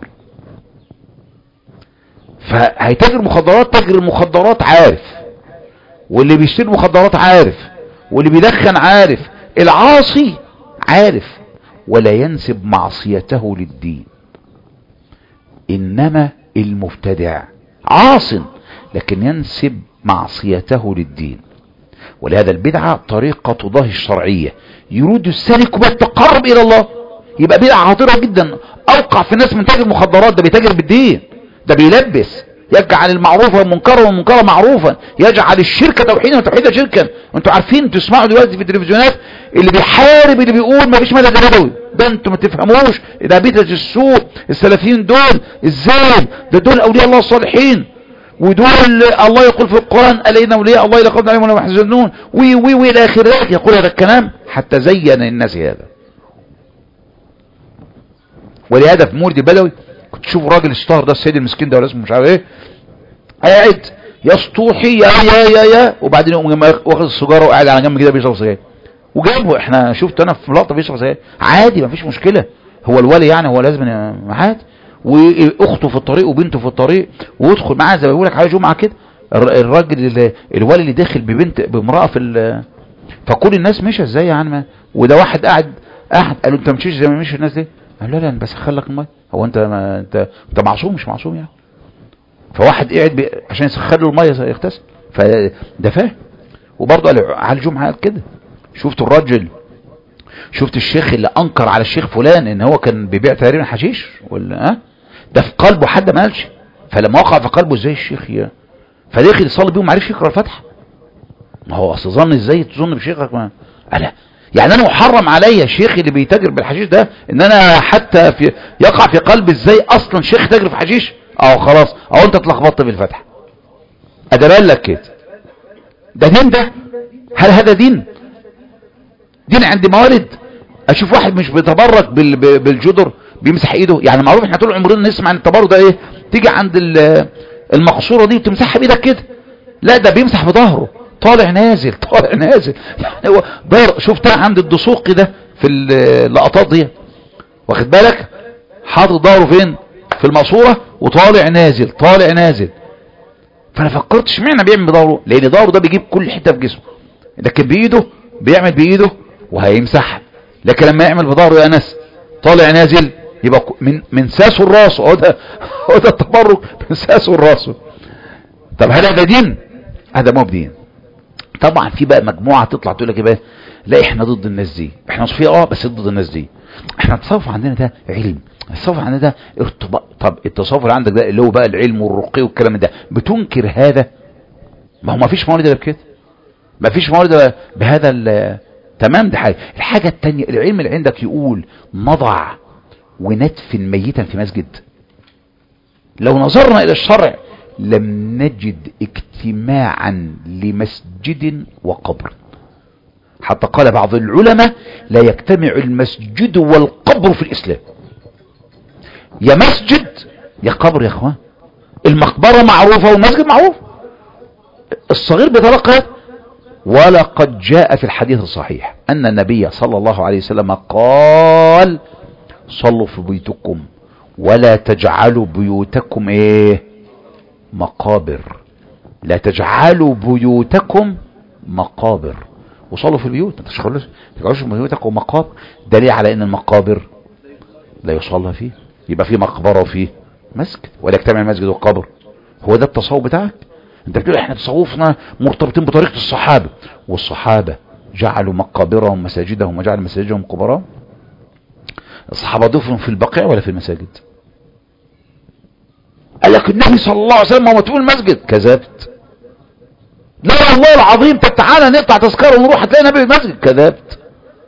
فهيتاجر مخدرات تاجر المخدرات عارف واللي بيشتري مخدرات عارف واللي بيدخن عارف العاصي عارف ولا ينسب معصيته للدين انما المبتدع عاص لكن ينسب معصيته للدين ولهذا البدعة طريقة تضاهي الشرعية يريد السالك بالتقرب الى الله يبقى بدعة خطيرة جدا اوقع في الناس من تاجر المخدرات ده بيتاجر بالدين ده بيلبس يجعل المعروف والمنكر والمنكر معروفا يجعل الشركة توحيدا والتوحيد شركا انتوا عارفين تسمعوا دلوقتي في التلفزيونات اللي بيحارب اللي بيقول ما فيش مدد نبوي ده انتوا ما تفهموش ده بيتة السوء السلفيين دول ازاي ده دول اولياء الله الصالحين ودول الله يقول في القرآن ألينا أولياء الله إلى قبل عليهم ولا يحزنون وي وي وي إلى آخر ذلك يقول هذا الكلام حتى زين الناس هذا ولهذا في مولد البدوي كنت تشوف راجل اشتهر ده السيد المسكين ده ولا اسمه مش عارف ايه قاعد يسطوحي يا يا يا يا وبعدين يقوم واخد السيجاره وقاعد على جنب كده بيشرب سجاير وجابه احنا شفت انا في لقطه بيشرب سجاير عادي مفيش مشكله هو الولي يعني هو لازم عادي واخته في الطريق وبنته في الطريق ويدخل معاه زي ما بيقول لك على جمعه كده الراجل اللي الولي اللي داخل ببنت بامراه في فكل الناس مشى ازاي يا عم وده واحد قاعد قاعد قال له انت مشيش زي ما مشي الناس دي قال له لا انا بسخن لك الميه هو انت ما انت انت معصوم مش معصوم يعني فواحد قاعد بي... عشان يسخن له الميه يغتسل فده فاهم وبرضه قال على الجمعه قال كده شفت الراجل شفت الشيخ اللي انكر على الشيخ فلان ان هو كان بيبيع تقريبا حشيش ولا ها ده في قلبه حد ما قالش فلما وقع في قلبه ازاي الشيخ يا فداخل يصلي بيهم ما عرفش يقرا الفاتحه ما هو اصل ظن ازاي تظن بشيخك ما انا يعني انا محرم عليا الشيخ اللي بيتاجر بالحشيش ده ان انا حتى في يقع في قلبي ازاي اصلا شيخ تاجر في حشيش او خلاص او انت اتلخبطت في الفتحه ادبال لك كده ده دين ده هل هذا دين دين عند موارد اشوف واحد مش بيتبرك بال- ب- بالجدر بيمسح ايده يعني معروف احنا طول عمرنا نسمع عن التبرك ده ايه تيجي عند ال- المقصوره دي وتمسحها بايدك كده لا ده بيمسح بظهره طالع نازل طالع نازل يعني هو دار شفتها عند الدسوقي ده في اللقطات دي واخد بالك حاطط ظهره فين في الماسوره وطالع نازل طالع نازل فانا فكرت اشمعنى بيعمل بظهره لان ظهره ده بيجيب كل حته في جسمه لكن بايده بيعمل بايده وهيمسحها لكن لما يعمل بظهره يا ناس طالع نازل يبقى ك- من من ساسه الراس هو ده هو ده التبرك من ساسه الراس طب هل هذا دين هذا مو بدين طبعا في بقى مجموعه تطلع تقول لك ايه بقى لا احنا ضد الناس دي احنا صفيه اه بس ضد الناس دي احنا التصوف عندنا ده علم التصوف عندنا ده ارتباط طب التصوف اللي عندك ده اللي هو بقى العلم والرقي والكلام ده بتنكر هذا ما هو ما فيش موارد الا بكده ما فيش موارد بهذا ال- تمام دي حاجه الحاجه الثانيه العلم اللي عندك يقول نضع وندفن ميتا في مسجد لو نظرنا الى الشرع لم نجد اجتماعا لمسجد وقبر حتى قال بعض العلماء لا يجتمع المسجد والقبر في الاسلام يا مسجد يا قبر يا اخوان المقبره معروفه والمسجد معروف الصغير بيتلقى ولقد جاء في الحديث الصحيح أن النبي صلى الله عليه وسلم قال صلوا في بيوتكم ولا تجعلوا بيوتكم ايه مقابر لا تجعلوا بيوتكم مقابر وصلوا في البيوت ما تشغلوش تجعلوش بيوتكم مقابر دليل على ان المقابر لا يصلى فيه يبقى في مقبره وفيه مسجد ولا يجتمع المسجد والقبر هو ده التصوف بتاعك انت بتقول احنا تصوفنا مرتبطين بطريقه الصحابه والصحابه جعلوا مقابرهم مساجدهم وجعلوا مساجدهم قبورهم الصحابه دفنوا في البقيع ولا في المساجد قال لك النبي صلى الله عليه وسلم هو مدفون المسجد كذبت لا والله العظيم طب تعالى نقطع تذكره ونروح هتلاقي النبي في المسجد كذبت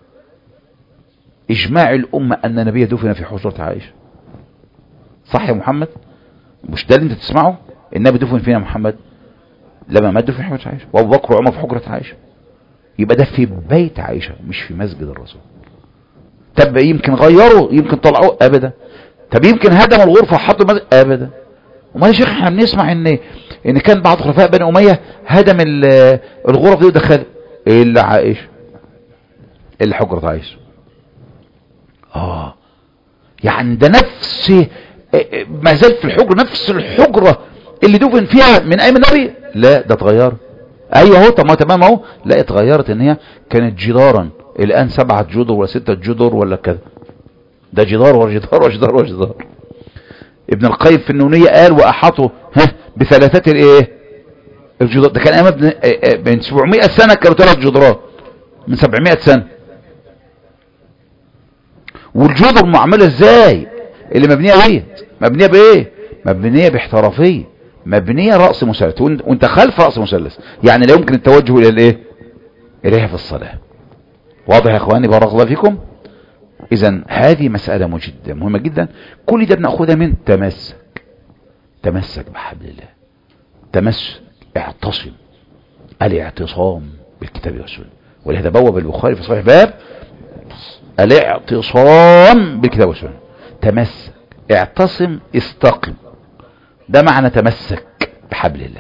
اجماع الامه ان النبي دفن في حجره عائشه صح يا محمد مش ده اللي انت تسمعه النبي دفن فين يا محمد لما مات دفن في حجره عائشه وابو بكر وعمر في حجره عائشه يبقى ده في بيت عائشه مش في مسجد الرسول طب يمكن غيروا يمكن طلعوه ابدا طب يمكن هدموا الغرفه وحطوا المسجد ابدا وما يا شيخ احنا بنسمع ان ان كان بعض خلفاء بني اميه هدم ال- الغرف دي ودخل الا عائشه الا حجره عائشه اه يعني ده نفس ما زال في الحجره نفس الحجره اللي دفن فيها من ايام النبي لا ده اتغير ايوه اهو طب ما تمام اهو لا اتغيرت ان هي كانت جدارا الان سبعه جدر ولا سته جدر ولا كذا ده جدار وجدار وجدار وجدار ابن القيم في النونية قال واحاطوا ها بثلاثات الايه الجدار ده كان ايام ابن اه اه من 700 سنة كانوا ثلاث جدرات من 700 سنة والجدر معمولة ازاي اللي مبنية ايه مبنية بايه مبنية باحترافية مبنية رأس مثلث وانت وانت خلف رأس مثلث يعني لا يمكن التوجه الى الايه اليها في الصلاة واضح يا اخواني بارك الله فيكم اذا هذه مسألة مجدة مهمة جدا كل ده بناخدها من تمسك تمسك بحبل الله تمسك اعتصم الاعتصام بالكتاب والسنة ولهذا بوب البخاري في صحيح باب الاعتصام بالكتاب والسنة تمسك اعتصم استقم ده معنى تمسك بحبل الله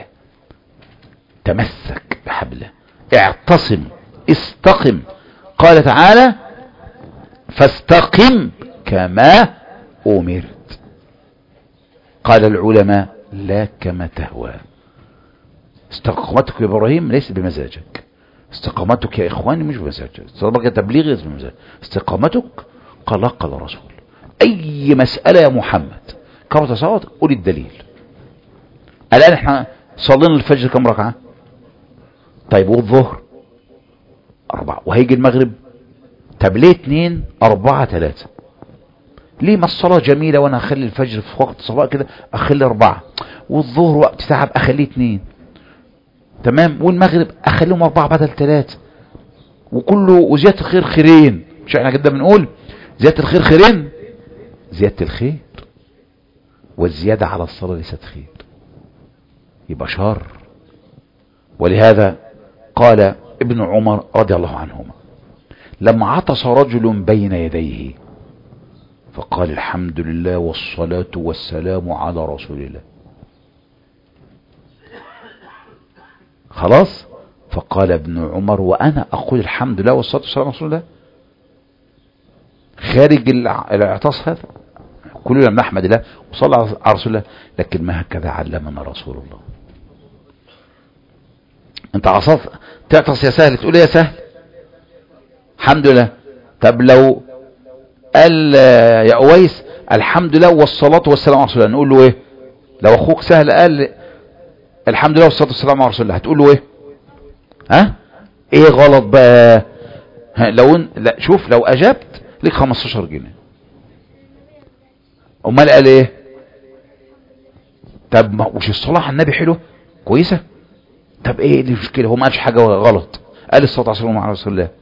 تمسك بحبل الله اعتصم استقم قال تعالى فاستقم كما أمرت قال العلماء لا كما تهوى استقامتك يا إبراهيم ليس بمزاجك استقامتك يا اخواني مش بمزاج استقامتك تبليغ بمزاج استقامتك قال الله قال الرسول اي مسألة يا محمد كم تصوت قول الدليل الان احنا صلينا الفجر كم ركعة طيب والظهر اربعة وهيجي المغرب طب ليه اتنين اربعة تلاتة ليه ما الصلاة جميلة وانا اخلي الفجر في وقت صلاة كده اخلي اربعة والظهر وقت تعب اخليه اتنين تمام والمغرب اخليهم اربعة بدل ثلاثة وكله وزيادة الخير خيرين مش احنا كده بنقول زيادة الخير خيرين زيادة الخير والزيادة على الصلاة ليست خير يبقى شر ولهذا قال ابن عمر رضي الله عنهما لما عطس رجل بين يديه فقال الحمد لله والصلاة والسلام على رسول الله خلاص فقال ابن عمر وأنا أقول الحمد لله والصلاة والسلام على رسول الله خارج الاعتص هذا كلنا نحمد الله وصلى على رسول الله لكن ما هكذا علمنا رسول الله انت عصف تعطس يا سهل تقول يا سهل الحمد لله طب لو قال يا اويس الحمد لله والصلاة والسلام على رسول الله نقول له ايه لو اخوك سهل قال الحمد لله والصلاة والسلام على رسول الله هتقول له ايه ها ايه غلط بقى ها لو ان... لا شوف لو اجبت ليك 15 جنيه امال قال ايه طب ما وش الصلاة على النبي حلوه كويسة طب ايه المشكلة هو ما قالش حاجة غلط قال الصلاة والسلام على رسول الله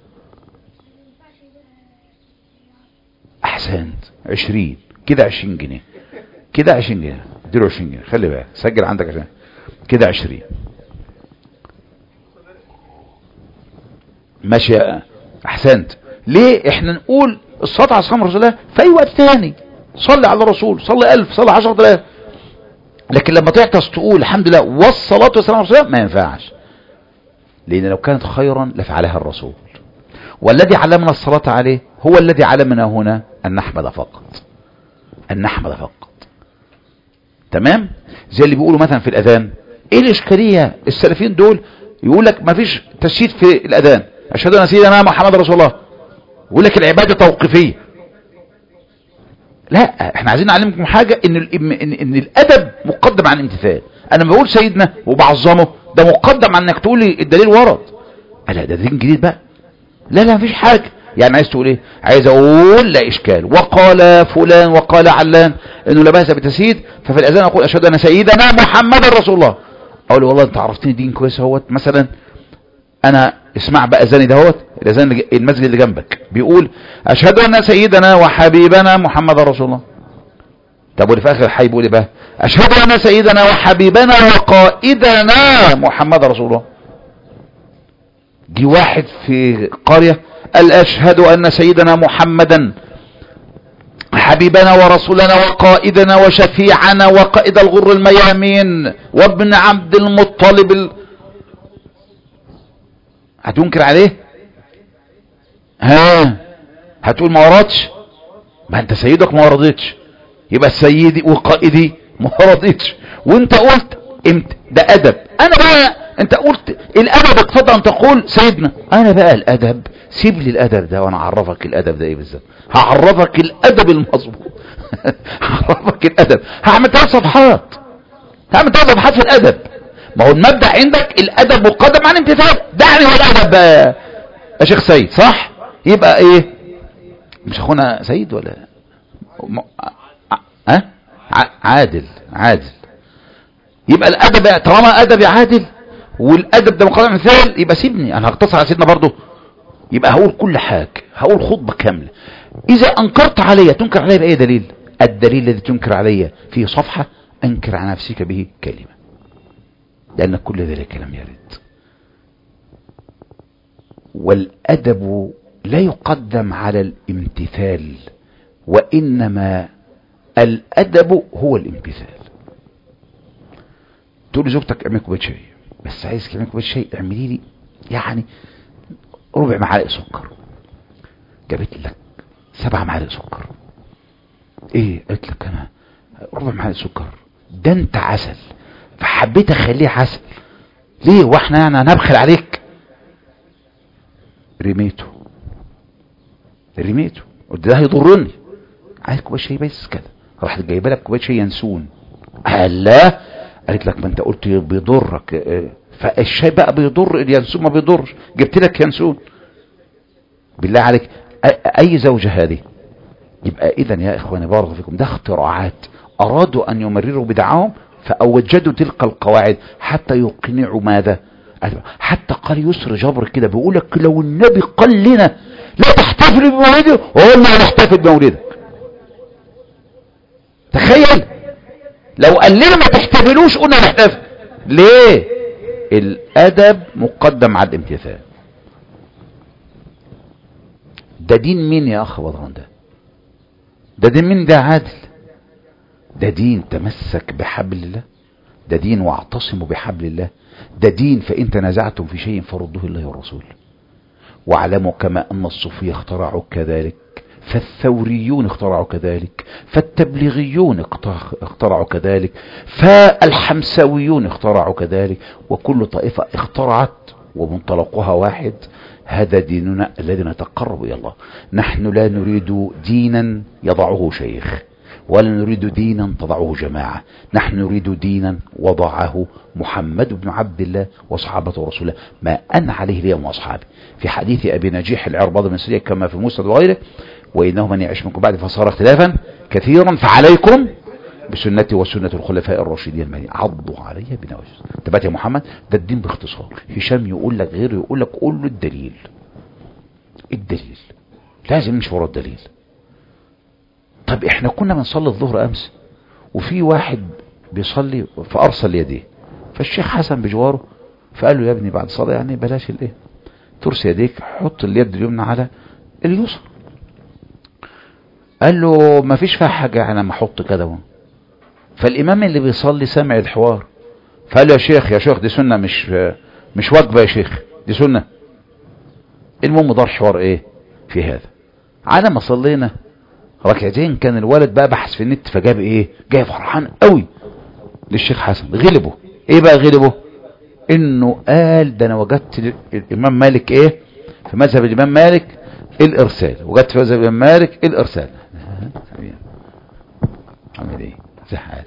احسنت 20 كده 20 جنيه كده 20 جنيه اديله 20 جنيه خلي بالك سجل عندك عشان كده 20 ماشي احسنت ليه احنا نقول الصلاة على صلى رسول الله في اي وقت تاني صلي على الرسول صلي ألف صلي عشرة آلاف لكن لما تعطس تقول الحمد لله والصلاة والسلام على رسول الله ما ينفعش لان لو كانت خيرا لفعلها الرسول والذي علمنا الصلاة عليه هو الذي علمنا هنا أن نحمد فقط أن نحمد فقط تمام زي اللي بيقولوا مثلا في الأذان ايه الإشكالية السلفيين دول يقول لك ما فيش تشييد في الأذان أشهد أن سيدنا محمد رسول الله يقول لك العبادة توقيفية لا احنا عايزين نعلمكم حاجة ان, إن, إن الأدب مقدم عن الامتثال انا ما بقول سيدنا وبعظمه ده مقدم عن انك تقول لي الدليل ورد لا ده دين جديد بقى لا لا مفيش حاجة يعني عايز تقول ايه عايز اقول لا اشكال وقال فلان وقال علان انه لا باس بتسيد ففي الاذان اقول اشهد ان سيدنا محمد رسول الله اقول والله انت عرفتني دين كويس اهوت مثلا انا اسمع بقى اذاني دهوت الاذان المسجد اللي جنبك بيقول اشهد ان سيدنا وحبيبنا محمد رسول الله طب واللي في اخر الحي بيقول ايه بقى اشهد ان سيدنا وحبيبنا وقائدنا محمد رسول الله جه واحد في قرية قال أشهد أن سيدنا محمدا حبيبنا ورسولنا وقائدنا وشفيعنا وقائد الغر الميامين وابن عبد المطلب ال... هتنكر عليه ها هتقول ما وردش ما انت سيدك ما وردتش يبقى سيدي وقائدي ما وردتش وانت قلت امت ده ادب انا بقى انت قلت الادب اقتضى ان تقول سيدنا انا بقى الادب سيب لي الادب ده وانا اعرفك الادب ده ايه بالظبط هعرفك الادب المظبوط هعرفك الادب هعمل ثلاث صفحات هعمل ثلاث صفحات في الادب ما هو المبدا عندك الادب مقدم عن امتثال دعني والادب بقى يا شيخ سيد صح يبقى ايه مش اخونا سيد ولا ها أه؟ عادل عادل يبقى الادب طالما ادب عادل والادب ده مقدم مثال يبقى سيبني انا هقتصر على سيدنا برضه يبقى هقول كل حاجه هقول خطبه كامله اذا انكرت علي تنكر علي باي دليل الدليل الذي تنكر علي فيه صفحه انكر على نفسك به كلمه لان كل ذلك لم يرد والادب لا يقدم على الامتثال وانما الادب هو الامتثال تقول لزوجتك اعمل كوبايه شاي بس عايز كمان كوبايه شاي اعملي لي يعني ربع معلقه سكر جابت لك سبع معالق سكر ايه قلت لك انا ربع معلقه سكر ده انت عسل فحبيت اخليه عسل ليه واحنا يعني هنبخل عليك رميته رميته قلت ده هيضرني عايز كوبايه شاي بس كده راحت جايبه لك كوبايه شاي ينسون قال لا قالت لك ما انت قلت بيضرك اه، فالشاي بقى بيضر اليانسون ما بيضرش جبت لك ينسون بالله عليك أ- اي زوجة هذه يبقى اذا يا اخواني بارك الله فيكم ده اختراعات ارادوا ان يمرروا بدعهم فاوجدوا تلك القواعد حتى يقنعوا ماذا حتى قال يسر جبر كده بيقول لك لو النبي قال لنا لا تحتفل بمولده وقلنا هنحتفل بمولدك تخيل لو قال لنا ما تحتفلوش قلنا نحتفل ليه الادب مقدم على الامتثال ده دين مين يا اخ بدران ده ده دين مين ده عادل ده دين تمسك بحبل الله ده دين واعتصموا بحبل الله ده دين فإن تنازعتم في شيء فردوه الله والرسول واعلموا كما أن الصوفية اخترعوا كذلك فالثوريون اخترعوا كذلك فالتبليغيون اخترع- اخترعوا كذلك فالحمساويون اخترعوا كذلك وكل طائفة اخترعت ومنطلقها واحد هذا ديننا الذي نتقرب إلى الله نحن لا نريد دينا يضعه شيخ ولا نريد دينا تضعه جماعة نحن نريد دينا وضعه محمد بن عبد الله وصحابته رسوله ما أنا عليه اليوم وأصحابي في حديث أبي نجيح العرباض بن سريع كما في مسند وغيره وإنه من يعيش منكم بعد فصار اختلافا كثيرا فعليكم بسنتي وسنة الخلفاء الراشدين المهديين عضوا علي بنواجذ تبات يا محمد ده الدين باختصار هشام يقول لك غير يقول لك قول له الدليل الدليل لازم نمشي ورا الدليل طب احنا كنا بنصلي الظهر امس وفي واحد بيصلي فارسل يديه فالشيخ حسن بجواره فقال له يا ابني بعد صلاة يعني بلاش الايه ترسي يديك حط اليد اليمنى على اليسرى قال له ما فيش فيها حاجة يعني ما احط كده و- فالامام اللي بيصلي سامع الحوار فقال له يا شيخ يا شيخ دي سنة مش مش واجبة يا شيخ دي سنة المهم دار حوار ايه في هذا على ما صلينا ركعتين كان الولد بقى بحث في النت فجاب ايه جاي فرحان قوي للشيخ حسن غلبه ايه بقى غلبه انه قال ده انا وجدت الامام مالك ايه في مذهب الامام مالك الارسال وجدت في مذهب الامام مالك الارسال عامل ايه زحال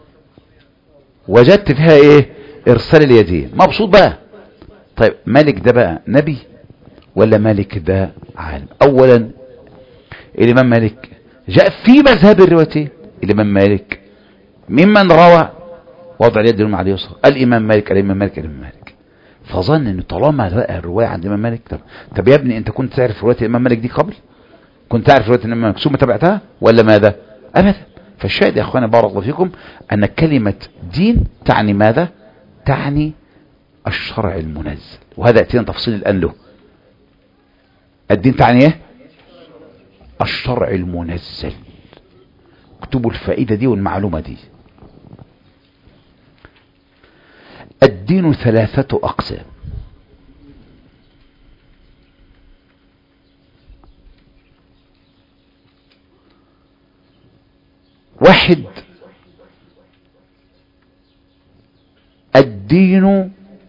وجدت فيها ايه ارسال اليدين مبسوط بقى طيب مالك ده بقى نبي ولا مالك ده عالم اولا الامام مالك جاء في مذهب الروايتين الامام مالك ممن روى وضع اليد اليمنى على اليسرى الامام مالك الامام مالك الامام مالك فظن ان طالما لقى الروايه عند الامام مالك طب, طب يا ابني انت كنت تعرف روايه الامام مالك دي قبل كنت تعرف روايه الامام مالك ثم تبعتها ولا ماذا ابدا فالشاهد يا اخوانا بارك الله فيكم ان كلمه دين تعني ماذا تعني الشرع المنزل وهذا ياتينا تفصيل الان له الدين تعني ايه الشرع المنزل اكتبوا الفائدة دي والمعلومة دي الدين ثلاثة أقسام واحد الدين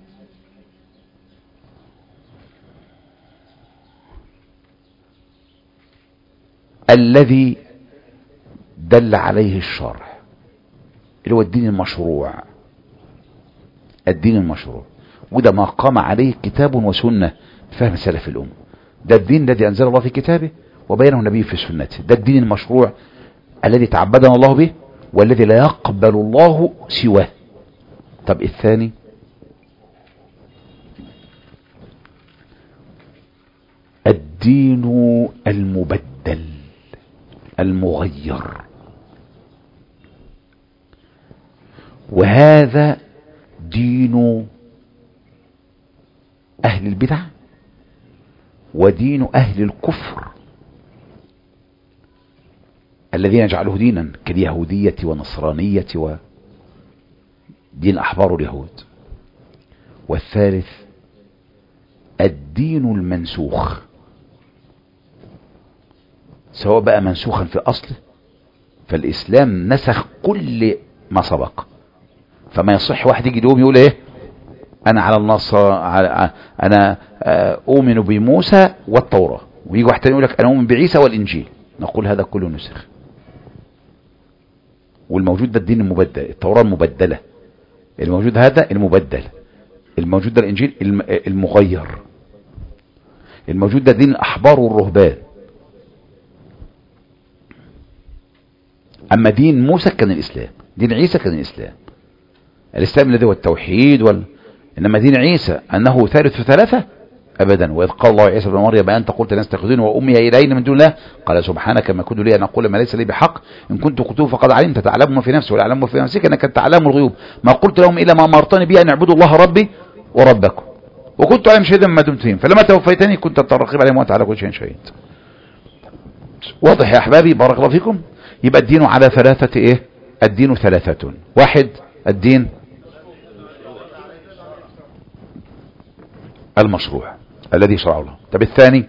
الذي دل عليه الشرع اللي هو الدين المشروع الدين المشروع وده ما قام عليه كتاب وسنة فهم سلف الأمة ده الدين الذي أنزل الله في كتابه وبينه النبي في سنته ده الدين المشروع الذي تعبدنا الله به والذي لا يقبل الله سواه طب الثاني الدين المبدل المغير وهذا دين أهل البدع ودين أهل الكفر الذين يجعله دينا كاليهودية والنصرانية ودين أحبار اليهود والثالث الدين المنسوخ سواء بقى منسوخا في أصله فالإسلام نسخ كل ما سبق فما يصح واحد يجي يقوم يقول ايه انا على النصر على انا آه، اؤمن بموسى والتوراة ويجي واحد تاني يقول لك انا اؤمن بعيسى والانجيل نقول هذا كله نسخ والموجود ده الدين المبدل التوراة المبدلة الموجود هذا المبدل الموجود ده الانجيل الم- المغير الموجود ده دين الاحبار والرهبان اما دين موسى كان الاسلام دين عيسى كان الاسلام الاسلام الذي هو التوحيد وال... انما دين عيسى انه ثالث ثلاثة ابدا واذ قال الله عيسى بن مريم انت قلت الناس تاخذوني وامي الين من دون الله قال سبحانك ما كنت لي ان اقول ما ليس لي بحق ان كنت قلت فقد علمت تعلم ما في نفسي ولا اعلم ما في نفسك انك تعلم الغيوب ما قلت لهم الا ما امرتني به ان اعبدوا الله ربي وربكم وكنت علم شهيدا ما دمت فيهم فلما توفيتني كنت انت الرقيب عليهم وانت على كل شيء شهيد واضح يا احبابي بارك الله فيكم يبقى الدين على ثلاثة ايه الدين ثلاثة واحد الدين المشروع الذي شرعه الله طب الثاني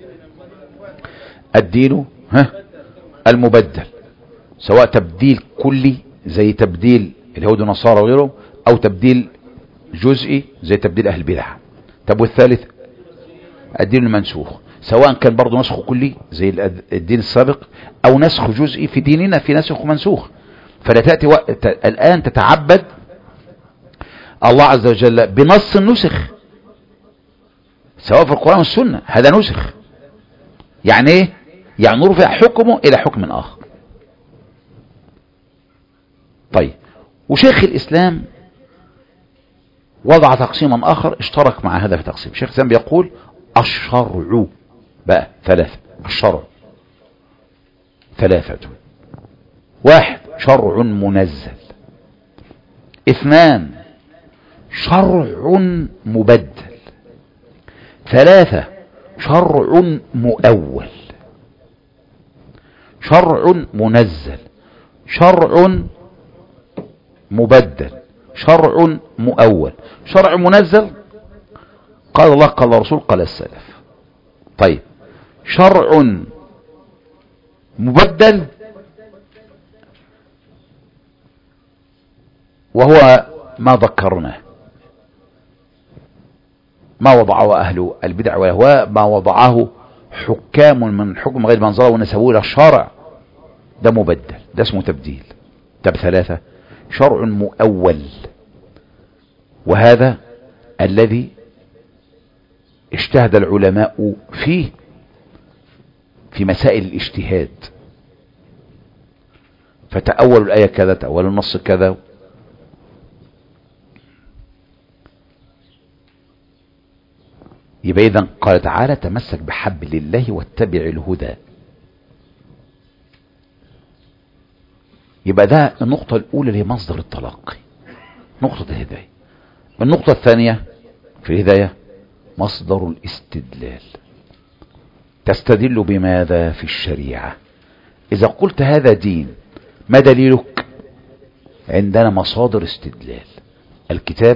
الدين ها المبدل سواء تبديل كلي زي تبديل اليهود والنصارى وغيرهم او تبديل جزئي زي تبديل اهل البدع طب والثالث الدين المنسوخ سواء كان برضه نسخ كلي زي الأد- الدين السابق او نسخ جزئي في ديننا في نسخ ومنسوخ فلا تأتي وقت الآن تتعبد الله عز وجل بنص نسخ سواء في القرآن والسنة هذا نسخ يعني ايه يعني رفع حكمه الى حكم اخر طيب وشيخ الاسلام وضع تقسيما اخر اشترك مع هذا في تقسيم شيخ الاسلام بيقول الشرع بقى ثلاثة الشرع ثلاثة واحد شرع منزل اثنان شرع مبدل ثلاثة شرع مؤول شرع منزل شرع مبدل شرع مؤول شرع منزل قال الله قال الرسول قال السلف طيب شرع مبدل وهو ما ذكرناه ما وضعه أهل البدع والأهواء ما وضعه حكام من حكم غير منظرة ونسبوه إلى الشرع ده مبدل ده اسمه تبديل طب ثلاثة شرع مؤول وهذا الذي اجتهد العلماء فيه في مسائل الاجتهاد فتأول الآية كذا تأول النص كذا يبقى إذن قال تعالى تمسك بحبل الله واتبع الهدى يبقى ده النقطة الأولى اللي هي مصدر التلقي نقطة الهداية النقطة الثانية في الهداية مصدر الاستدلال تستدل بماذا في الشريعة إذا قلت هذا دين ما دليلك عندنا مصادر استدلال الكتاب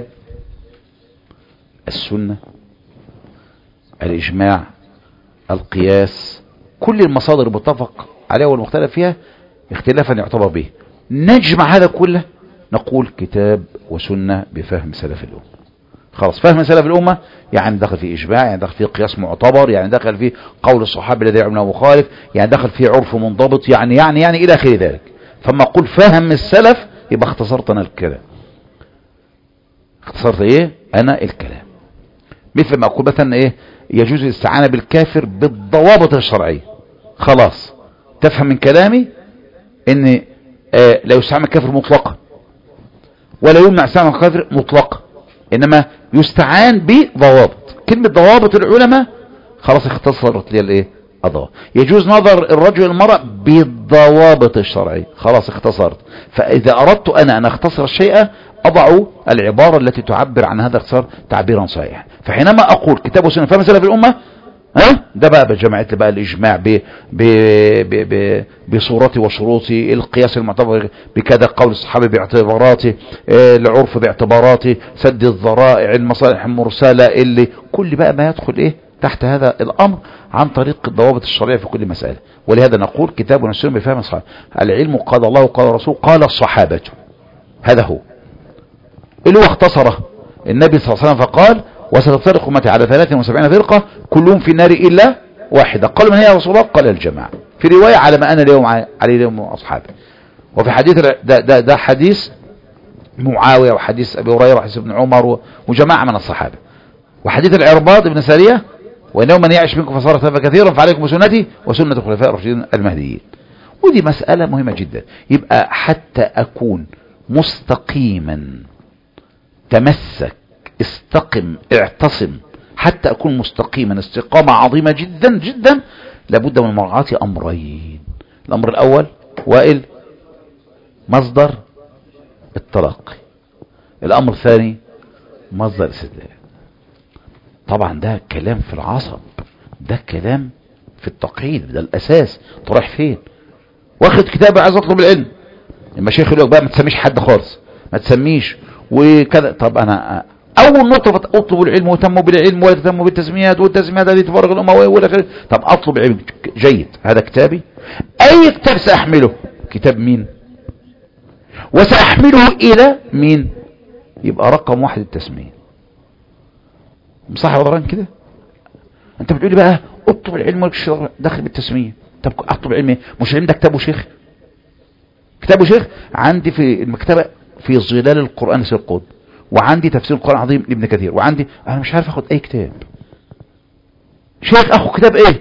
السنة الإجماع القياس كل المصادر المتفق عليها والمختلف فيها اختلافا يعتبر به نجمع هذا كله نقول كتاب وسنة بفهم سلف الأمة خلاص فهم سلف الأمة يعني دخل في إجماع يعني دخل في قياس معتبر يعني دخل في قول الصحابة الذي يعمل مخالف يعني دخل في عرف منضبط يعني يعني يعني إلى آخر ذلك فما أقول فهم السلف يبقى اختصرت أنا الكلام اختصرت إيه أنا الكلام مثل ما أقول مثلا إيه يجوز الاستعانة بالكافر بالضوابط الشرعية خلاص تفهم من كلامي ان آه لا يستعمل الكافر مطلقا ولا يمنع استعمال الكافر مطلقا انما يستعان بضوابط كلمة ضوابط العلماء خلاص اختصرت لي الايه الضوابط يجوز نظر الرجل المرأة بالضوابط الشرعية خلاص اختصرت فاذا اردت انا ان اختصر الشيء اضع العبارة التي تعبر عن هذا الاختصار تعبيرا صحيحا فحينما اقول كتاب وسنة فهم سلف الامة ها ده بقى جمعت بقى الاجماع ب ب ب ب بصورته وشروطه القياس المعتبر بكذا قول الصحابه باعتباراته آه العرف باعتباراته سد الذرائع المصالح المرسله اللي كل بقى ما يدخل ايه تحت هذا الامر عن طريق الضوابط الشرعيه في كل مساله ولهذا نقول كتاب ونسلم بفهم الصحابه العلم قال الله وقال الرسول قال الصحابه هذا هو اللي هو اختصره النبي صلى الله عليه وسلم فقال وستفترق امتي على 73 فرقة كلهم في النار الا واحدة قال من هي يا رسول الله قال الجماعة في رواية على ما انا اليوم عليه اليوم اصحابي وفي حديث ده, ده, ده حديث معاوية وحديث ابي هريرة وحديث ابن عمر وجماعة من الصحابة وحديث العرباض بن سارية وانه من يعيش منكم فصار اختلافا كثيرا فعليكم بسنتي وسنة الخلفاء الراشدين المهديين ودي مسألة مهمة جدا يبقى حتى اكون مستقيما تمسك استقم اعتصم حتى اكون مستقيما استقامة عظيمة جدا جدا لابد من مراعاة امرين الامر الاول وائل مصدر التلقي الامر الثاني مصدر الاستدلال طبعا ده كلام في العصب ده كلام في التقعيد ده الاساس تروح فين واخد كتاب عايز اطلب العلم المشايخ يقول لك بقى ما تسميش حد خالص ما تسميش وكذا طب انا اول نقطه اطلب العلم واهتموا بالعلم ولا تهتموا بالتسميات والتسميات هذه تفرق الامه ولا خير طب اطلب علم جيد هذا كتابي اي كتاب ساحمله كتاب مين وساحمله الى مين يبقى رقم واحد التسميه صح يا ضران كده انت بتقولي بقى اطلب العلم مالكش داخل بالتسميه طب اطلب علم ايه مش العلم ده كتابه شيخ كتابه شيخ عندي في المكتبه في ظلال القران سير القطب وعندي تفسير القرآن العظيم لابن كثير وعندي انا مش عارف اخد اي كتاب شيخ اخد كتاب ايه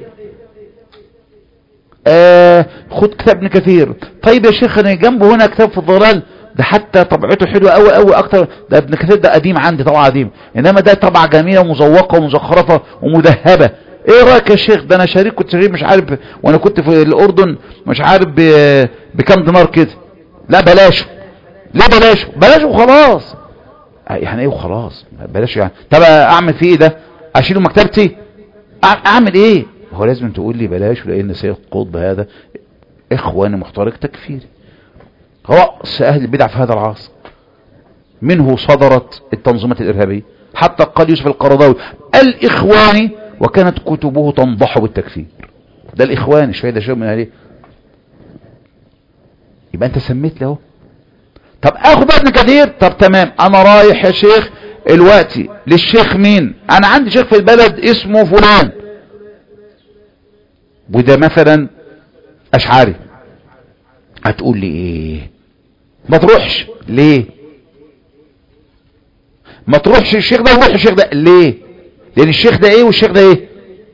آه خد كتاب ابن كثير طيب يا شيخ انا جنبه هنا كتاب في الظلال ده حتى طبعته حلوه قوي قوي اكتر ده ابن كثير ده قديم عندي طبعا قديم انما ده طبعه جميله ومزوقه ومزخرفه ومذهبه ايه رايك يا شيخ ده انا شريك كنت شريك مش عارف وانا كنت في الاردن مش عارف بكام دينار كده لا بلاش ليه بلاش بلاش وخلاص يعني ايه وخلاص بلاش يعني طب اعمل فيه ايه ده اشيله مكتبتي اعمل ايه هو لازم تقول لي بلاش لان سيد قطب هذا اخواني محترق تكفيري رأس اهل البدع في هذا العصر منه صدرت التنظيمات الارهابية حتى قال يوسف القرضاوي الاخواني وكانت كتبه تنضح بالتكفير ده الاخواني شوية ده شيء من عليه يبقى انت سميت له طب اخد بقى ابن كثير طب تمام انا رايح يا شيخ الوقتي للشيخ مين انا عندي شيخ في البلد اسمه فلان وده مثلا اشعري هتقول لي ايه ما تروحش ليه ما تروحش الشيخ ده وروح الشيخ ده ليه لان الشيخ ده ايه والشيخ ده ايه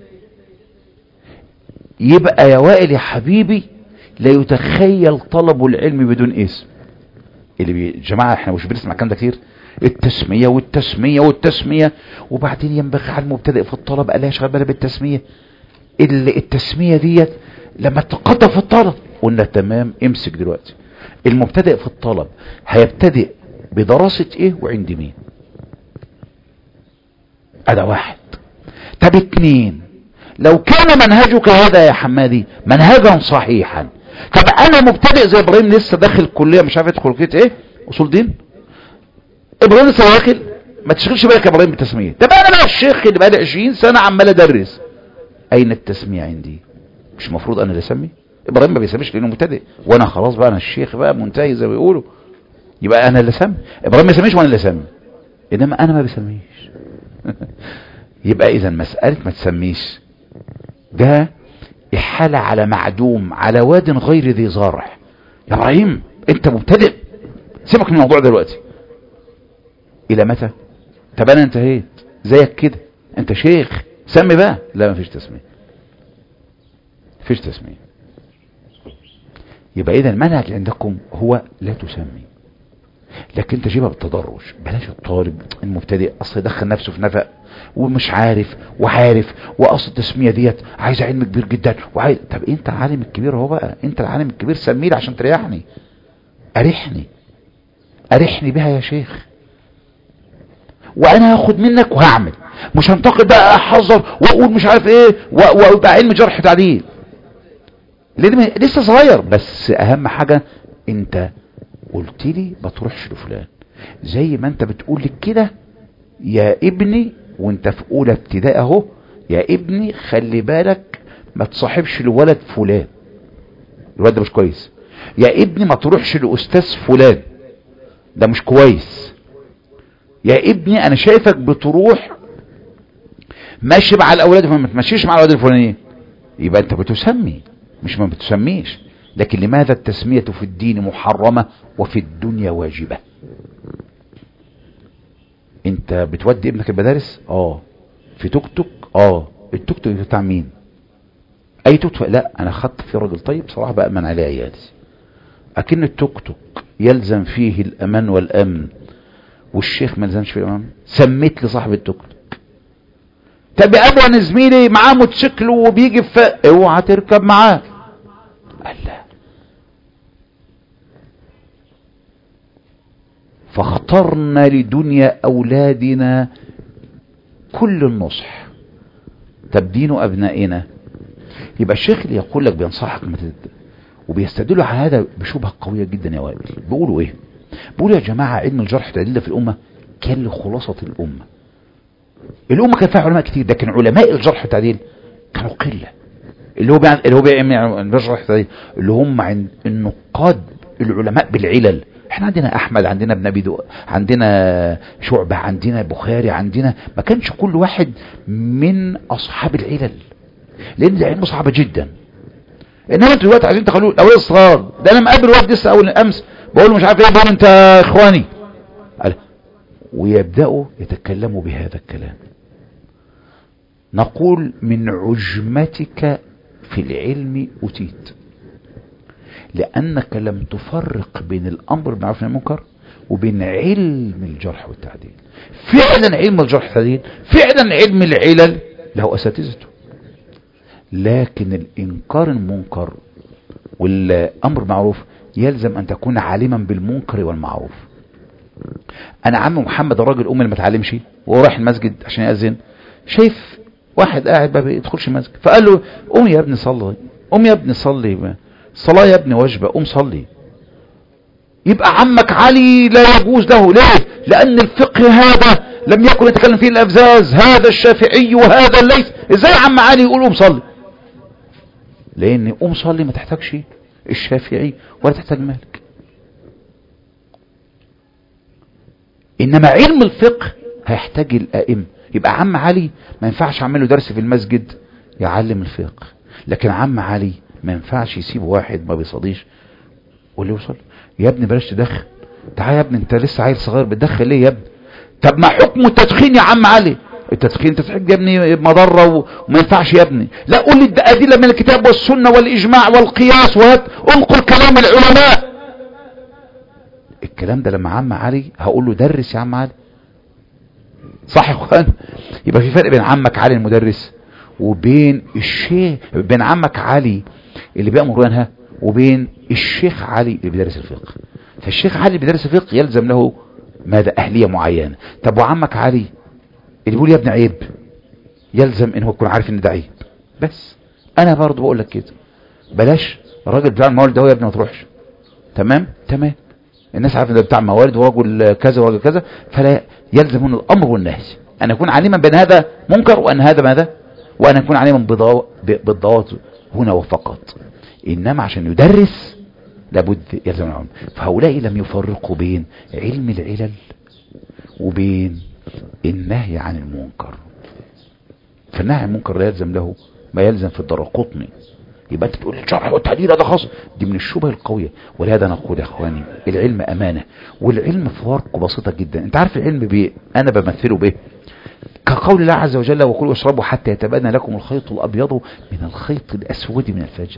يبقى يا وائل يا حبيبي لا يتخيل طلب العلم بدون اسم اللي بي... جماعة احنا مش بنسمع الكلام ده كتير التسمية والتسمية والتسمية وبعدين ينبغي على المبتدئ في الطلب الا يشغل باله بالتسمية اللي التسمية ديت لما تقدم في الطلب قلنا تمام امسك دلوقتي المبتدئ في الطلب هيبتدئ بدراسة ايه وعند مين ادى واحد طب اتنين لو كان منهجك هذا يا حمادي منهجا صحيحا طب انا مبتدئ زي ابراهيم لسه داخل كلية مش عارف يدخل كلية ايه اصول دين ابراهيم لسه داخل ما تشغلش بالك يا ابراهيم بالتسمية طب انا بقى الشيخ اللي بقالي 20 سنة عمال ادرس اين التسمية عندي مش المفروض انا اللي اسمي ابراهيم ما بيسميش لانه مبتدئ وانا خلاص بقى انا الشيخ بقى منتهي زي ما بيقولوا يبقى انا اللي اسمي ابراهيم ما يسميش وانا اللي اسمي انما انا ما بسميش يبقى اذا مسألة ما تسميش ده احالة على معدوم على واد غير ذي زارع يا ابراهيم انت مبتدئ سيبك من الموضوع دلوقتي الى متى طب انا انتهيت زيك كده انت شيخ سمي بقى لا مفيش تسمية مفيش تسمية يبقى اذا المنهج عندكم هو لا تسمي لكن تجيبها بالتدرج بلاش الطالب المبتدئ اصل يدخل نفسه في نفق ومش عارف وعارف واصل التسميه ديت عايز علم كبير جدا وعايز طب انت العالم الكبير اهو بقى انت العالم الكبير سميه عشان تريحني اريحني اريحني بها يا شيخ وانا هاخد منك وهعمل مش هنتقد بقى احذر واقول مش عارف ايه ويبقى علم جرح تعديل لان لسه صغير بس اهم حاجه انت قلت لي ما تروحش لفلان زي ما انت بتقول لي كده يا ابني وانت في اولى ابتدائي اهو يا ابني خلي بالك ما تصاحبش الولد فلان الولد ده مش كويس يا ابني ما تروحش لاستاذ فلان ده مش كويس يا ابني انا شايفك بتروح ماشي مع الاولاد فما تمشيش مع الاولاد الفلانيين يبقى انت بتسمي مش ما بتسميش لكن لماذا التسمية في الدين محرمة وفي الدنيا واجبة انت بتودي ابنك المدارس اه في توك توك اه التوك توك بتاع مين اي توك توك لا انا خدت في راجل طيب صراحة بأمن عليه عيالي اكن التوك توك يلزم فيه الامان والامن والشيخ ما يلزمش فيه الامان سميت لي صاحب التوك توك طب يا ابو انا زميلي معاه موتوسيكل وبيجي في اوعى تركب معاه قال لا فاخترنا لدنيا اولادنا كل النصح تبدين ابنائنا يبقى الشيخ اللي يقول لك بينصحك ما تد... وبيستدلوا على هذا بشبهه قويه جدا يا وائل بيقولوا ايه بيقولوا يا جماعه علم الجرح والتعديل ده في الامه كان لخلاصه الامه الامه كان فيها علماء كتير لكن علماء الجرح والتعديل كانوا قله اللي هو بيعمل اللي هو بيعمل الجرح والتعديل اللي هم عند النقاد العلماء بالعلل احنا عندنا احمد عندنا ابن ابي دو عندنا شعبة عندنا بخاري عندنا ما كانش كل واحد من اصحاب العلل لان دي علم صعبة جدا انما انتوا دلوقتي عايزين تخلوه الاولاد الصغار ده انا مقابل واحد لسه اول امس بقول له مش عارف ايه بقول له انت اخواني قال ويبداوا يتكلموا بهذا الكلام نقول من عجمتك في العلم اتيت لأنك لم تفرق بين الأمر بالمعروف والنهي عن المنكر وبين علم الجرح والتعديل فعلا علم الجرح والتعديل فعلا علم العلل له أساتذته لكن الإنكار المنكر والأمر بالمعروف يلزم أن تكون عالما بالمنكر والمعروف أنا عم محمد الراجل أم اللي ما اتعلمش وهو رايح المسجد عشان يأذن شايف واحد قاعد ما بيدخلش المسجد فقال له قوم يا ابني صلي قوم يا ابني صلي صلاة يا ابني واجبة قوم صلي يبقى عمك علي لا يجوز له ليه لأن الفقه هذا لم يكن يتكلم فيه الأفزاز هذا الشافعي وهذا الليث ازاي عم علي يقول قوم صلي لأن قوم صلي ما تحتاجش الشافعي ولا تحتاج مالك إنما علم الفقه هيحتاج الأئمة يبقى عم علي ما ينفعش اعمل له درس في المسجد يعلم الفقه لكن عم علي ما ينفعش يسيب واحد ما بيصليش واللي يوصل يا ابني بلاش تدخن تعال يا ابني انت لسه عيل صغير بتدخن ليه يا ابني طب ما حكم التدخين يا عم علي التدخين التدخين يا ابني مضرة وما ينفعش يا ابني لا قول لي الأدلة من الكتاب والسنة والإجماع والقياس وهات انقل كلام العلماء الكلام ده لما عم علي هقول له درس يا عم علي صح يا اخوان يبقى في فرق بين عمك علي المدرس وبين الشيخ بين عمك علي اللي بيأمر وينهى وبين الشيخ علي اللي بيدرس الفقه فالشيخ علي اللي بيدرس الفقه يلزم له ماذا أهلية معينة طب وعمك علي اللي بيقول يا ابن عيب يلزم ان هو يكون عارف ان ده عيب بس انا برضه بقول لك كده بلاش الراجل بتاع الموالد ده يا ابني ما تروحش تمام تمام الناس عارفه ان ده بتاع موالد ورجل كذا ورجل كذا فلا يلزم من الامر والنهي ان اكون عليما بان هذا منكر وان هذا ماذا وان اكون عليما بالضوابط هنا وفقط انما عشان يدرس لابد يلزم العلم فهؤلاء لم يفرقوا بين علم العلل وبين النهي عن المنكر فالنهي عن المنكر لا يلزم له ما يلزم في الدرقطني يبقى انت تقول الشرع والتعديل هذا خاص دي من الشبه القوية ولهذا نقول يا اخواني العلم امانة والعلم فوارقه بسيطة جدا انت عارف العلم بايه انا بمثله بايه كقول الله عز وجل وكلوا واشربوا حتى يتبين لكم الخيط الابيض من الخيط الاسود من الفجر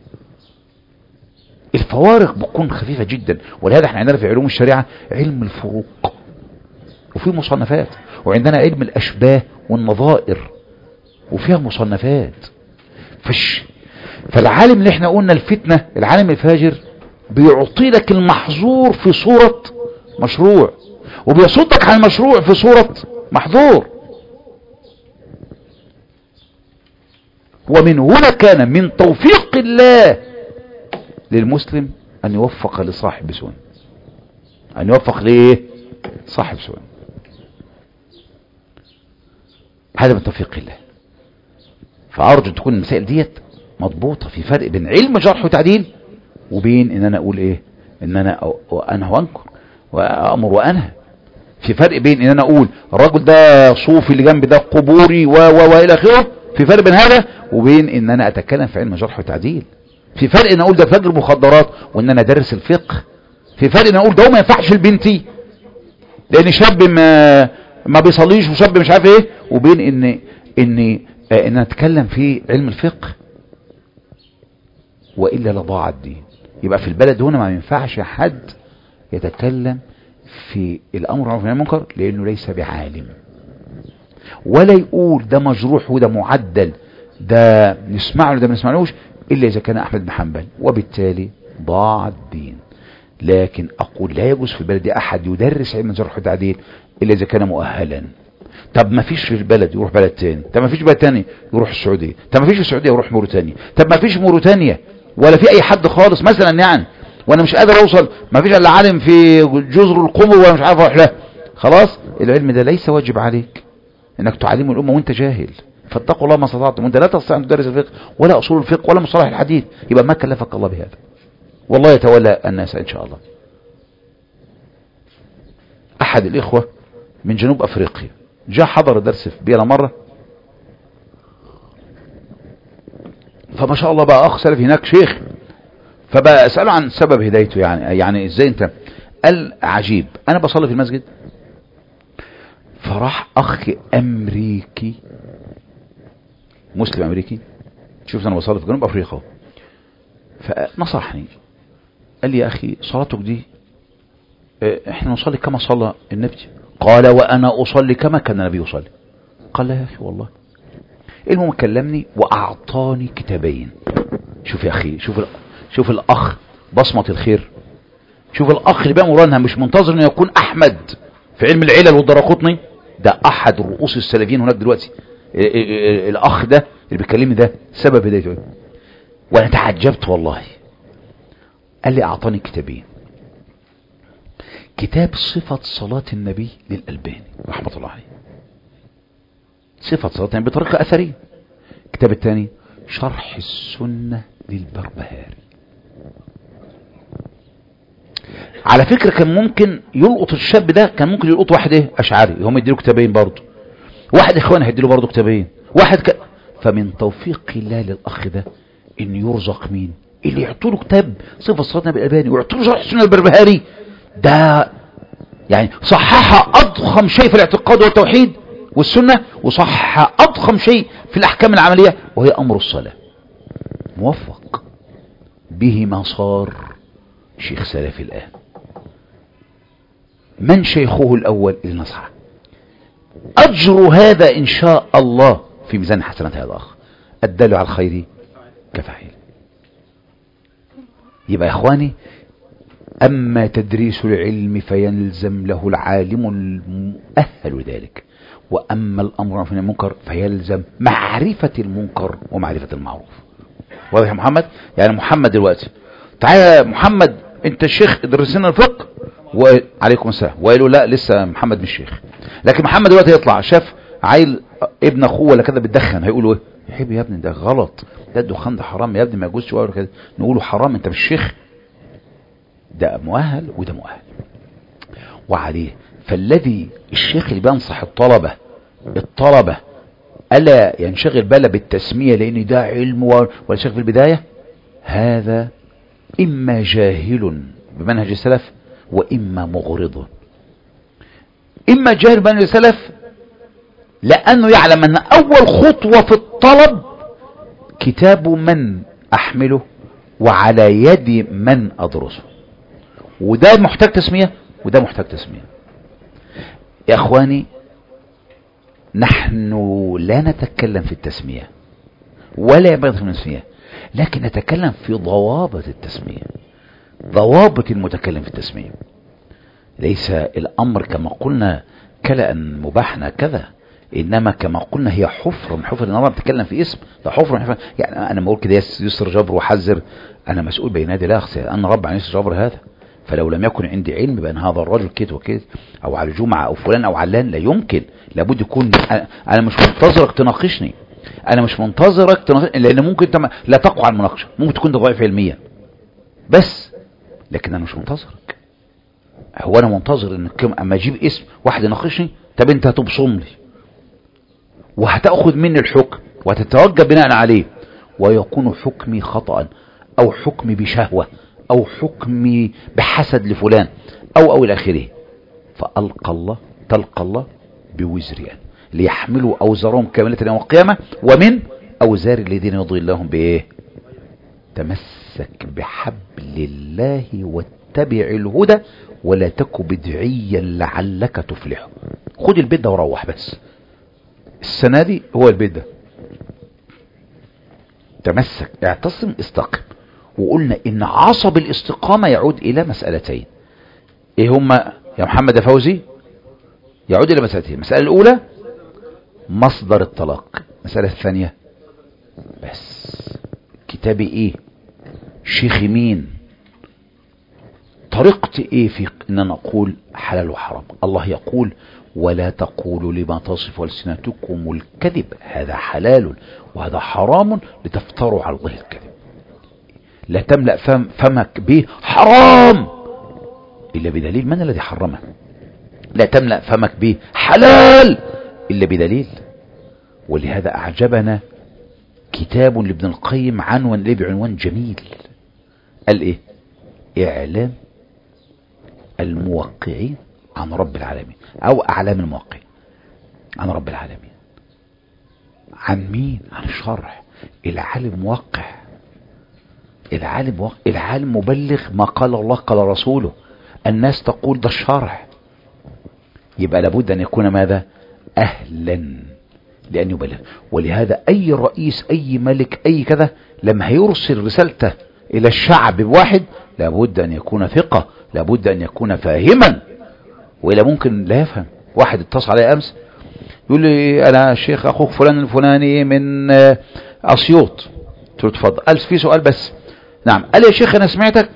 الفوارق بتكون خفيفة جدا ولهذا احنا عندنا في علوم الشريعة علم الفروق وفي مصنفات وعندنا علم الاشباه والنظائر وفيها مصنفات فش فالعالم اللي احنا قلنا الفتنة العالم الفاجر بيعطي لك المحظور في صورة مشروع وبيصدك عن المشروع في صورة محظور ومن هنا كان من توفيق الله للمسلم أن يوفق لصاحب سنة أن يوفق ليه صاحب سنة هذا من توفيق الله فأرجو أن تكون المسائل ديت مضبوطة في فرق بين علم جرح وتعديل وبين ان انا اقول ايه ان انا انهى وانكر وامر وانهى في فرق بين ان انا اقول الراجل ده صوفي اللي جنبي ده قبوري و و والى اخره في فرق بين هذا وبين ان انا اتكلم في علم جرح وتعديل في فرق ان اقول ده فجر مخدرات وان انا ادرس الفقه في فرق ان اقول ده ما ينفعش لبنتي لان شاب ما ما بيصليش وشاب مش عارف ايه وبين ان ان آه، ان اتكلم في علم الفقه والا لضاع الدين يبقى في البلد هنا ما ينفعش حد يتكلم في الامر بالمعروف والنهي عن المنكر لانه ليس بعالم ولا يقول ده مجروح وده معدل ده نسمعه ولا ده ما نسمعلوش الا اذا كان احمد بن حنبل وبالتالي ضاع الدين لكن اقول لا يجوز في البلد احد يدرس علم الجرح والتعديل الا اذا كان مؤهلا طب ما فيش في البلد يروح بلد تاني طب ما فيش بلد تاني يروح السعوديه طب ما فيش في السعوديه يروح موريتانيا طب ما فيش موريتانيا ولا في اي حد خالص مثلا يعني وانا مش قادر اوصل ما فيش الا عالم في جزر القمر ولا مش عارف اروح له خلاص العلم ده ليس واجب عليك انك تعلم الامه وانت جاهل فاتقوا الله ما استطعتم وانت لا تستطيع ان تدرس الفقه ولا اصول الفقه ولا مصطلح الحديث يبقى ما كلفك الله بهذا والله يتولى الناس ان شاء الله احد الاخوه من جنوب افريقيا جاء حضر درس في بيلا مره فما شاء الله بقى اخ سلفي هناك شيخ فبقى اساله عن سبب هدايته يعني يعني ازاي انت قال عجيب انا بصلي في المسجد فراح اخ امريكي مسلم امريكي شفت انا بصلي في جنوب افريقيا فنصحني قال لي يا اخي صلاتك دي اه، احنا نصلي كما صلى النبي قال وانا اصلي كما كان النبي يصلي قال لا يا اخي والله المهم كلمني واعطاني كتابين شوف يا اخي شوف ال- شوف الاخ بصمة الخير شوف الاخ اللي بقى مرانها مش منتظر انه يكون احمد في علم العلل والدراقطني ده احد رؤوس السلفيين هناك دلوقتي ال- ال- ال- الاخ ده اللي بيكلمني ده سبب هدايته إيه؟ وانا تعجبت والله قال لي اعطاني كتابين كتاب صفة صلاة النبي للألباني رحمة الله عليه صفة صلاة النبي بطريقة أثرية الكتاب الثاني شرح السنة للبربهاري على فكرة كان ممكن يلقط الشاب ده كان ممكن يلقط واحد ايه اشعري هم يديله كتابين برضه واحد اخوان هيديله برضه كتابين واحد ك... فمن توفيق الله للاخ ده ان يرزق مين اللي يعطوا له كتاب صفة صلاة النبي الألباني ويعطوا له شرح السنة البربهاري ده يعني صحح أضخم شيء في الاعتقاد والتوحيد والسنة وصحح أضخم شيء في الأحكام العملية وهي أمر الصلاة موفق به ما صار شيخ سلفي الآن من شيخه الأول اللي نصحه أجر هذا إن شاء الله في ميزان حسنات هذا الأخ الدال على الخير كفاعل يبقى يا إخواني أما تدريس العلم فيلزم له العالم المؤهل لذلك وأما الأمر في المنكر فيلزم معرفة المنكر ومعرفة المعروف واضح يا محمد يعني محمد دلوقتي تعالى يا محمد انت الشيخ ادرس لنا الفقه وعليكم السلام وقالوا لا لسه محمد مش شيخ لكن محمد دلوقتي يطلع شاف عيل ابن اخوه ولا كده بتدخن هيقولوا ايه يا حبيبي يا ابني ده غلط ده الدخان ده حرام يا ابني ما يجوزش ولا كده نقوله حرام انت مش شيخ ده مؤهل وده مؤهل وعليه فالذي الشيخ اللي بينصح الطلبة الطلبة ألا ينشغل باله بالتسمية لأن ده علم و- والشيخ في البداية هذا إما جاهل بمنهج السلف وإما مغرض إما جاهل بمنهج السلف لأنه يعلم أن أول خطوة في الطلب كتاب من أحمله وعلى يد من أدرسه وده محتاج تسمية وده محتاج تسمية يا اخواني نحن لا نتكلم في التسمية ولا ينبغي في التسمية لكن نتكلم في ضوابط التسمية ضوابط المتكلم في التسمية ليس الامر كما قلنا كلا مباحنا كذا انما كما قلنا هي حفرة من حفر النظر بتتكلم في اسم ده حفرة من حفر يعني انا بقول كده يسر جبر وحذر انا مسؤول بين يدي الله انا رب عن يسر جبر هذا فلو لم يكن عندي علم بان هذا الرجل كده وكده او على جمعة او فلان او علان لا يمكن لابد يكون انا أنا مش منتظرك تناقشني انا مش منتظرك تناقشني لان ممكن انت ما- لا تقوى على المناقشه ممكن تكون ضعيف علميا بس لكن انا مش منتظرك هو انا منتظر ان كم اما اجيب اسم واحد يناقشني طب انت هتبصم لي وهتاخذ مني الحكم وتتوجه بناء عليه ويكون حكمي خطأ او حكمي بشهوة او حكمي بحسد لفلان او او الى اخره فالقى الله تلقى الله بوزرها ليحملوا اوزارهم كاملة يوم القيامة ومن اوزار الذين يضلهم بايه تمسك بحبل الله واتبع الهدى ولا تك بدعيا لعلك تفلح خد البيت ده وروح بس السنة دي هو البيت ده تمسك اعتصم استقم وقلنا ان عصب الاستقامة يعود الى مسألتين ايه هما يا محمد يا فوزي يعود الى مسألتين المسألة الاولى مصدر الطلاق المسألة الثانية بس كتابي ايه شيخي مين طريقتي ايه في ان انا اقول حلال وحرام الله يقول ولا تقولوا لما تصف ألسنتكم الكذب هذا حلال وهذا حرام لتفتروا على الله الكذب لا تملأ فم فمك به حرام إلا بدليل من الذي حرمه لا تملأ فمك به حلال إلا بدليل ولهذا أعجبنا كتاب لابن القيم عنوان ليه بعنوان جميل قال إيه إعلام الموقعين عن رب العالمين او اعلام الموقعين عن رب العالمين عن مين عن الشرح العالم موقع العالم موقع. العالم مبلغ ما قال الله قال رسوله الناس تقول ده الشرح يبقى لابد ان يكون ماذا اهلا لان يبلغ ولهذا اي رئيس اي ملك اي كذا لما هيرسل رسالته الى الشعب بواحد لابد ان يكون ثقة لابد ان يكون فاهما وإلا ممكن لا يفهم واحد اتصل علي أمس يقول لي أنا شيخ أخوك فلان الفلاني من أسيوط قلت له اتفضل قال في سؤال بس نعم قال لي يا شيخ أنا سمعتك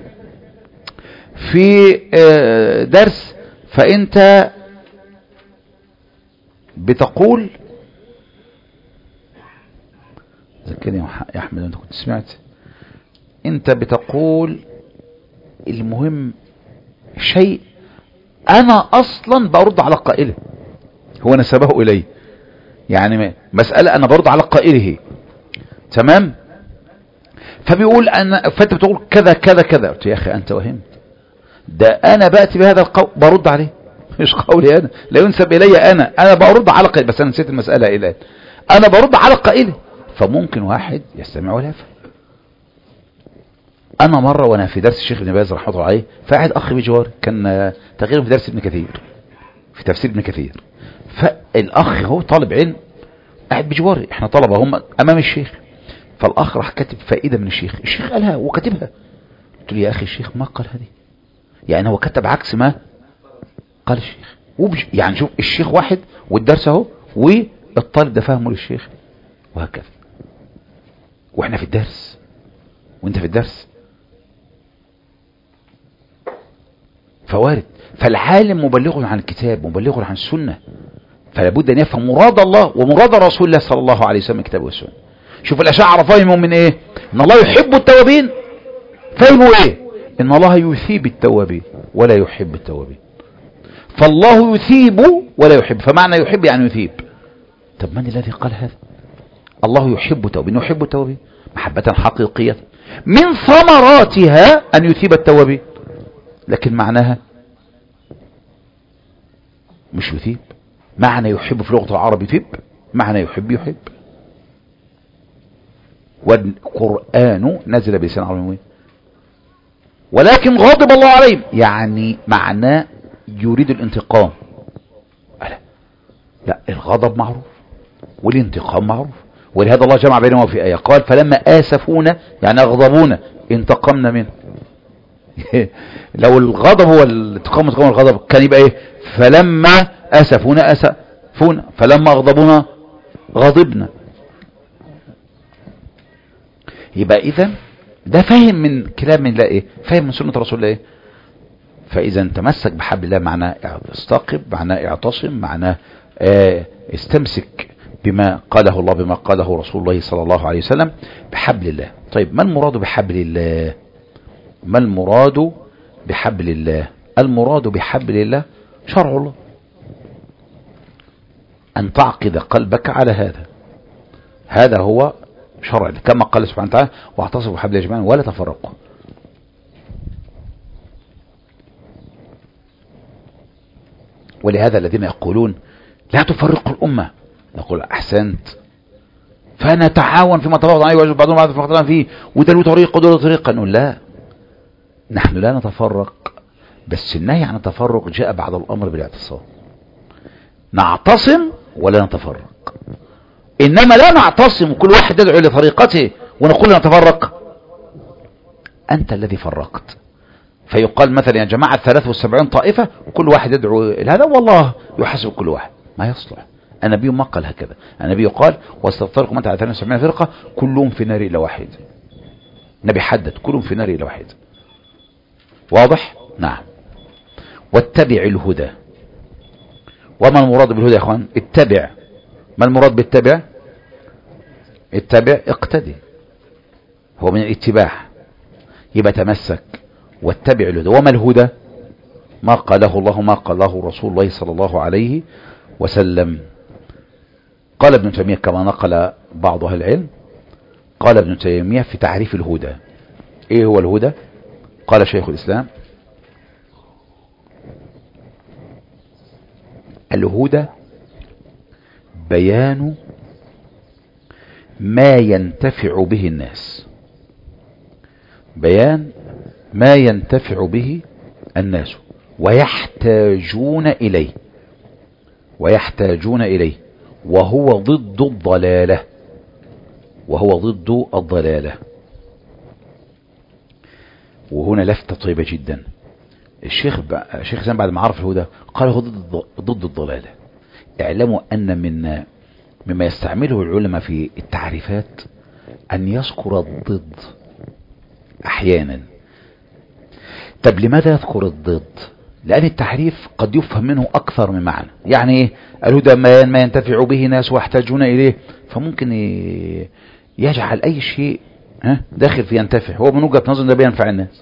في درس فأنت بتقول ذكرني يا أحمد أنت كنت سمعت أنت بتقول المهم شيء انا اصلا برد على قائله هو نسبه الي يعني مسألة انا برد على قائله تمام فبيقول انا فانت بتقول كذا كذا كذا قلت يا اخي انت وهمت ده انا باتي بهذا القول برد عليه مش قولي انا لا ينسب الي انا انا برد على قائله بس انا نسيت المسألة الان انا برد على قائله فممكن واحد يستمع ولا يفهم انا مرة وانا في درس الشيخ ابن باز رحمه الله عليه فقعد اخ بجوار كان تقريبا في درس ابن كثير في تفسير ابن كثير فالاخ هو طالب علم قاعد بجواري احنا طلبة هم امام الشيخ فالاخ راح كاتب فائدة من الشيخ الشيخ قالها وكاتبها قلت له يا اخي الشيخ ما قال هذه يعني هو كتب عكس ما قال الشيخ وبج... يعني شوف الشيخ واحد والدرس اهو والطالب ده فهمه للشيخ وهكذا واحنا في الدرس وانت في الدرس فوارد فالعالم مبلغ عن الكتاب مبلغ عن السنة فلا بد ان يفهم مراد الله ومراد رسول الله صلى الله عليه وسلم الكتاب والسنة شوف الاشاعرة فهموا من ايه ان الله يحب التوابين فهموا ايه ان الله يثيب التوابين ولا يحب التوابين فالله يثيب ولا يحب فمعنى يحب يعني يثيب طب من الذي قال هذا الله يحب التوابين يحب التوابين محبة حقيقية من ثمراتها ان يثيب التوابين لكن معناها مش يثيب معنى يحب في لغة العرب يثيب معنى يحب يحب والقرآن نزل بلسان عربي مبين ولكن غضب الله عليهم يعني معناه يريد الانتقام لا لا الغضب معروف والانتقام معروف ولهذا الله جمع بينهما في آية قال فلما آسفونا يعني أغضبونا انتقمنا منه لو الغضب هو الانتقام انتقام الغضب كان يبقى ايه فلما اسفونا اسفونا فلما اغضبونا غضبنا يبقى اذا ده فاهم من كلام الله ايه فاهم من سنة رسول الله ايه فاذا تمسك بحبل الله معناه استقب معناه اعتصم معناه اه استمسك بما قاله الله بما قاله رسول الله صلى الله عليه وسلم بحبل الله طيب ما المراد بحبل الله ما المراد بحبل الله المراد بحبل الله شرع الله أن تعقد قلبك على هذا هذا هو شرع كما قال سبحانه وتعالى واعتصموا بحبل الله جميعا ولا تفرقوا ولهذا الذين يقولون لا تفرقوا الأمة نقول أحسنت فنتعاون فيما تفاوض عليه ويجب بعضهم بعض فقط فيه وده له طريق وده له طريق نقول لا نحن لا نتفرق بس النهي عن التفرق جاء بعد الأمر بالاعتصام نعتصم ولا نتفرق إنما لا نعتصم وكل واحد يدعو لطريقته ونقول نتفرق أنت الذي فرقت فيقال مثلا يا جماعة الثلاث والسبعين طائفة وكل واحد يدعو هذا والله يحاسب كل واحد ما يصلح النبي ما قال هكذا النبي قال واستغفركم أنت على 73 فرقة كلهم في نار إلى واحد النبي حدد كلهم في نار إلى واحد واضح نعم واتبع الهدى وما المراد بالهدى يا اخوان اتبع ما المراد بالتبع اتبع اقتدي هو من الاتباع يبقى تمسك واتبع الهدى وما الهدى ما قاله الله ما قاله رسول الله صلى الله عليه وسلم قال ابن تيمية كما نقل بعض أهل العلم قال ابن تيمية في تعريف الهدى ايه هو الهدى قال شيخ الإسلام الهدى بيان ما ينتفع به الناس بيان ما ينتفع به الناس ويحتاجون إليه ويحتاجون إليه وهو ضد الضلالة وهو ضد الضلالة وهنا لفتة طيبة جدا الشيخ ب... الشيخ زين بعد ما عرف الهدى قال هو ضد ضد الضلالة اعلموا أن من مما يستعمله العلماء في التعريفات أن يذكر الضد أحيانا طب لماذا يذكر الضد لأن التحريف قد يفهم منه أكثر من معنى يعني إيه الهدى ما ما ينتفع به ناس ويحتاجون إليه فممكن يجعل أي شيء داخل في ينتفع هو من وجهة نظر ده بينفع الناس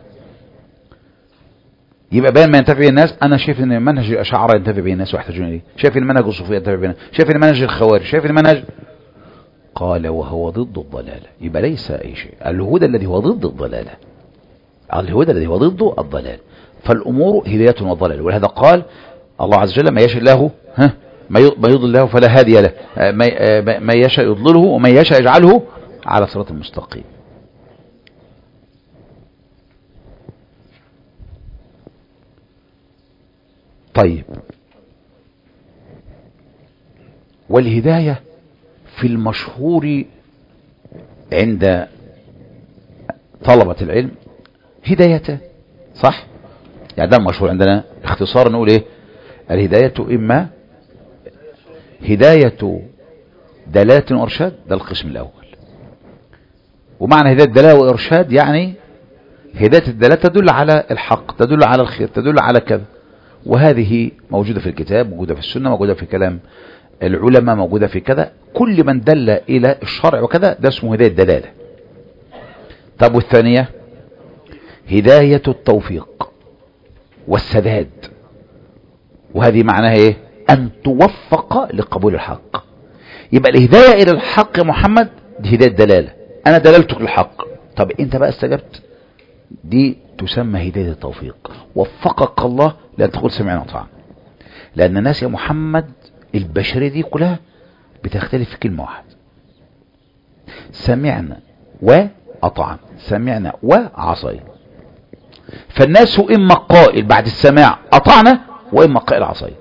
يبقى بين ما ينتفع به الناس انا شايف ان منهج الاشاعره ينتفع به الناس ويحتاجون اليه شايف ان منهج الصوفيه ينتفع به الناس شايف ان منهج الخوارج شايف ان منهج قال وهو ضد الضلاله يبقى ليس اي شيء الهدى الذي هو ضد الضلاله الهدى الذي هو ضد الضلال فالامور هدايه وضلال ولهذا قال الله عز وجل ما يشاء الله ها ما يضل له فلا هادي له ما يشاء يضلله وما يشاء يجعله على صراط المستقيم طيب والهداية في المشهور عند طلبة العلم هداية صح يعني ده المشهور عندنا اختصار نقول ايه الهداية اما هداية دلالة وارشاد ده القسم الاول ومعنى هداية دلالة وارشاد يعني هداية الدلالة تدل على الحق تدل على الخير تدل على كذا وهذه موجودة في الكتاب موجودة في السنة موجودة في كلام العلماء موجودة في كذا كل من دل إلى الشرع وكذا ده اسمه هداية دلالة طب والثانية هداية التوفيق والسداد وهذه معناها ايه ان توفق لقبول الحق يبقى الهداية الى الحق يا محمد دي هداية دلالة انا دللتك للحق طب انت بقى استجبت دي تسمى هداية التوفيق وفقك الله لأن تقول سمعنا وطعنا لأن الناس يا محمد البشرية دي كلها بتختلف في كلمة واحدة سمعنا وأطعنا سمعنا وعصينا فالناس إما قائل بعد السماع أطعنا وإما قائل عصينا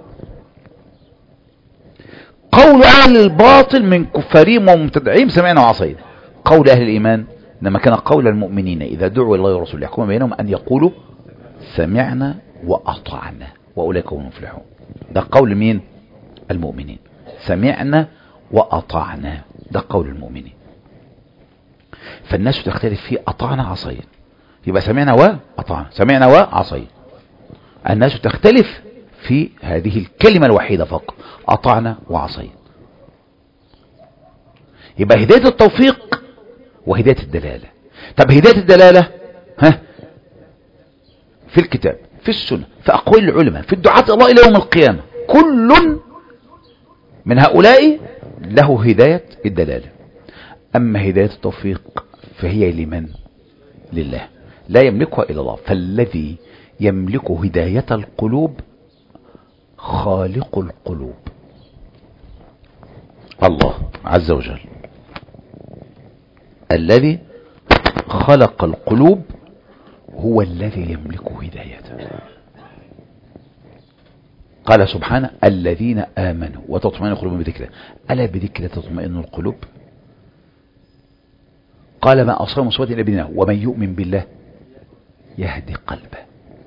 قول أهل الباطل من كفارهم ومبتدعين سمعنا وعصينا قول أهل الإيمان لما كان قول المؤمنين إذا دعوا الله ورسوله يحكم بينهم أن يقولوا سمعنا وأطعنا وأولئك هم المفلحون ده قول مين المؤمنين سمعنا وأطعنا ده قول المؤمنين فالناس تختلف فيه أطعنا عصيا يبقى سمعنا وأطعنا سمعنا وعصيا الناس تختلف في هذه الكلمة الوحيدة فقط أطعنا وعصيا يبقى هداية التوفيق وهداية الدلالة طب هداية الدلالة ها في الكتاب في السنة في أقوال العلماء في الدعاة الله إلى يوم القيامة كل من هؤلاء له هداية الدلالة أما هداية التوفيق فهي لمن لله لا يملكها إلا الله فالذي يملك هداية القلوب خالق القلوب الله عز وجل الذي خلق القلوب هو الذي يملك هدايتها قال سبحانه الذين آمنوا وتطمئن قلوبهم بذكر ألا بذكر تطمئن القلوب قال ما أصاب مصيبة إلا بنا ومن يؤمن بالله يهدي قلبه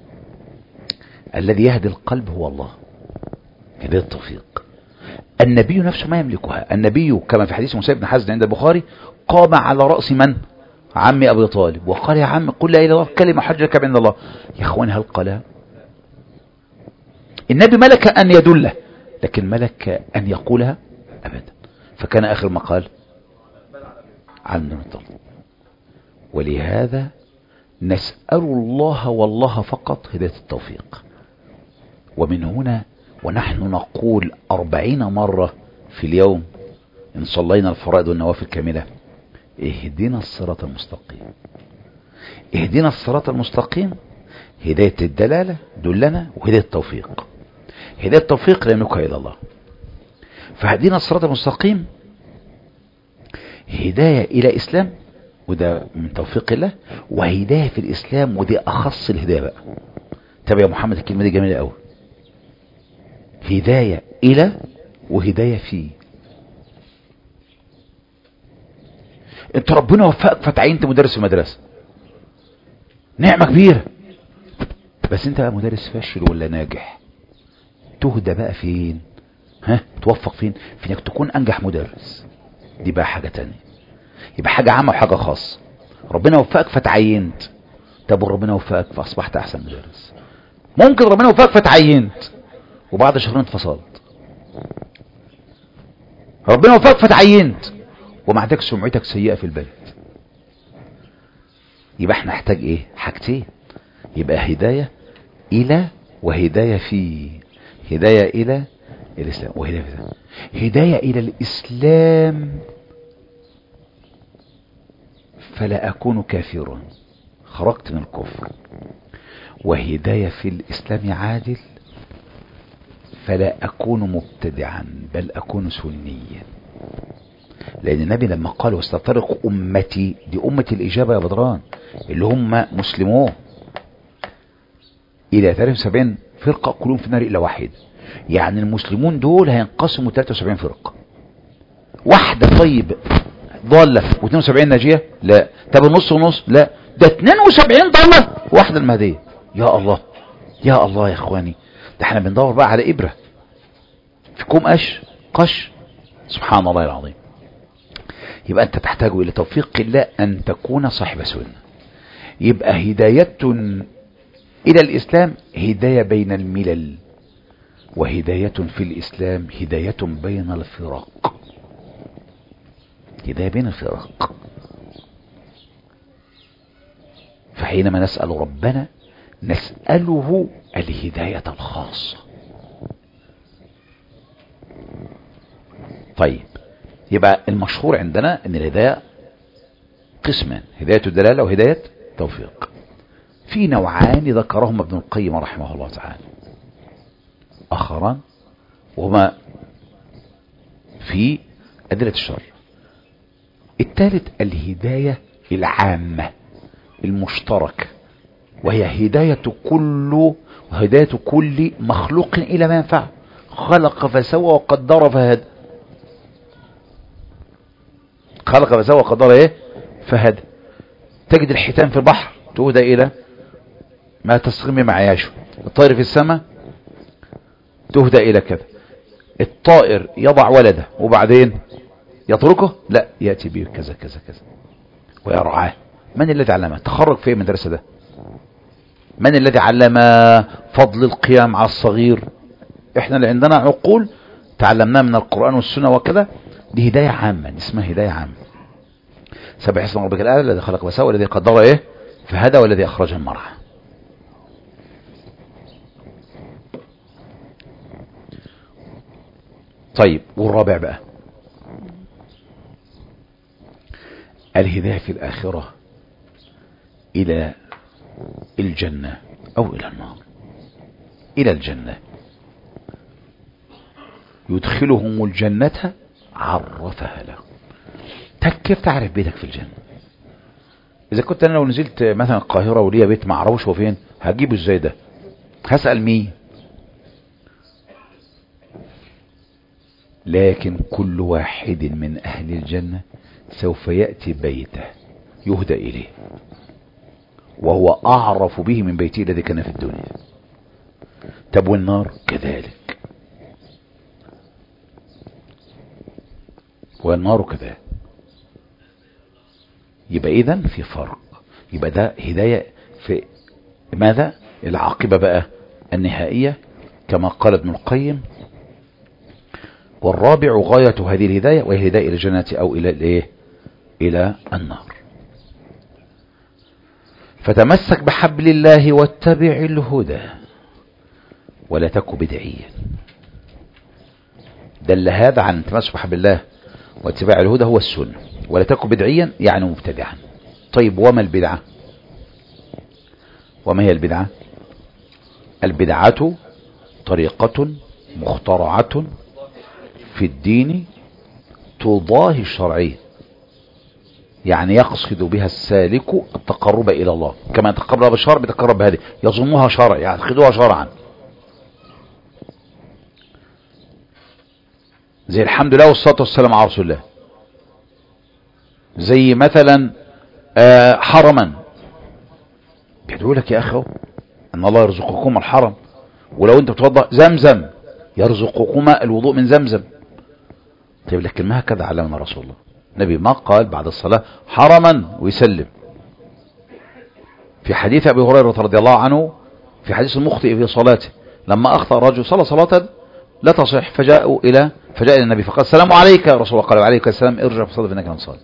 الذي يهدي القلب هو الله هداية التوفيق النبي نفسه ما يملكها النبي كما في حديث موسى بن حزن عند البخاري قام على رأس من عم أبي طالب وقال يا عم قل لا إله إلا الله كلمة حجك عند الله يا أخوان هل قالها النبي ملك أن يدله لكن ملك أن يقولها أبدا فكان آخر ما قال عن نطل ولهذا نسأل الله والله فقط هداية التوفيق ومن هنا ونحن نقول أربعين مرة في اليوم إن صلينا الفرائض والنوافل كاملة اهدنا الصراط المستقيم اهدنا الصراط المستقيم هداية الدلالة دلنا وهداية التوفيق هداية التوفيق لا يملكها إلا الله فهدينا الصراط المستقيم هداية إلى إسلام وده من توفيق الله وهداية في الإسلام ودي أخص الهداية بقى تابع يا محمد الكلمة دي جميلة قوي هداية إلى وهداية في انت ربنا وفقك فتعينت مدرس في مدرسة نعمة كبيرة بس انت بقى مدرس فاشل ولا ناجح تهدى بقى فين ها توفق فين في انك تكون انجح مدرس دي بقى حاجة تانية يبقى حاجة عامة وحاجة خاصة ربنا وفقك فتعينت طب وربنا وفقك فاصبحت احسن مدرس ممكن ربنا وفقك فتعينت وبعد شهرين اتفصلت ربنا وفقك فتعينت ومع ذلك سمعتك سيئة في البلد يبقى احنا نحتاج ايه حاجتين يبقى هداية الى وهداية في هداية الى الاسلام وهداية في هداية الى الاسلام فلا اكون كافرا خرجت من الكفر وهداية في الاسلام عادل فلا اكون مبتدعا بل اكون سنيا لان النبي لما قال واستطرق امتي دي امة الاجابة يا بدران اللي هم مسلمون الى 73 فرقة كلهم في النار الا واحد يعني المسلمون دول هينقسموا 73 فرقة واحدة طيب ضالة و72 ناجية لا طب النص ونص لا ده 72 ضالة واحدة المهدية يا الله يا الله يا اخواني ده احنا بندور بقى على ابرة في كوم قش قش سبحان الله العظيم يبقى أنت تحتاج إلى توفيق الله أن تكون صاحب سنة يبقى هداية إلى الإسلام هداية بين الملل وهداية في الإسلام هداية بين الفرق هداية بين الفرق فحينما نسأل ربنا نسأله الهداية الخاصة طيب يبقى المشهور عندنا ان الهداية قسمان هداية الدلالة وهداية توفيق في نوعان ذكرهما ابن القيم رحمه الله تعالى اخران وهما في أدلة الشر الثالث الهداية العامة المشتركة وهي هداية كل وهداية كل مخلوق إلى ما ينفعه خلق فسوى وقدر فهدى خلق فسوى وقدر ايه فهدى تجد الحيتان في البحر تهدى الى ما تسقم معياشه الطائر في السماء تهدى الى كذا الطائر يضع ولده وبعدين يتركه لا يأتي به كذا كذا كذا ويرعاه من الذي علمه تخرج في المدرسة ده من الذي علم فضل القيام على الصغير احنا اللي عندنا عقول تعلمناها من القرآن والسنة وكذا دي هداية عامة دي اسمها هداية عامة سبح اسم ربك الأعلى الذي خلق وسوى والذي قدر ايه فهدى والذي أخرج المرعى طيب والرابع بقى الهداية في الآخرة إلى الجنة أو إلى النار إلى الجنة يدخلهم الجنة عرفها لهم كيف تعرف بيتك في الجنة إذا كنت أنا لو نزلت مثلا القاهرة وليا بيت ما اعرفش هو فين هجيبه إزاي ده هسأل مين لكن كل واحد من أهل الجنة سوف يأتي بيته يهدى إليه وهو أعرف به من بيته الذي كان في الدنيا طب والنار كذلك والنار كذلك يبقى إذا في فرق يبقى ده هداية في ماذا العاقبة بقى النهائية كما قال ابن القيم والرابع غاية هذه الهداية وهي هداية إلى الجنة أو إلى الإيه إلى النار فتمسك بحبل الله واتبع الهدى ولا تك بدعيا دل هذا عن التمسك بحبل الله واتباع الهدى هو السنة ولا تك بدعيا يعني مبتدعا طيب وما البدعة وما هي البدعة البدعة طريقة مخترعة في الدين تضاهي الشرعية يعني يقصد بها السالك التقرب إلى الله كما يتقرب بالشرع بيتقرب بهذه يظنها شرع يعتقدها شرعا زي الحمد لله والصلاة والسلام على رسول الله زي مثلا آه حرما بيدعو لك يا أخي أن الله يرزقكم الحرم ولو أنت بتوضع زمزم يرزقكما الوضوء من زمزم طيب لكن ما هكذا علمنا رسول الله النبي ما قال بعد الصلاة حرما ويسلم في حديث أبي هريرة رضي الله عنه في حديث المخطئ في صلاته لما أخطأ الرجل صلى صلاة لا تصح فجاءوا إلى فجاء إلى النبي فقال السلام عليك يا رسول الله قال عليك السلام ارجع فصلي فإنك لم تصلي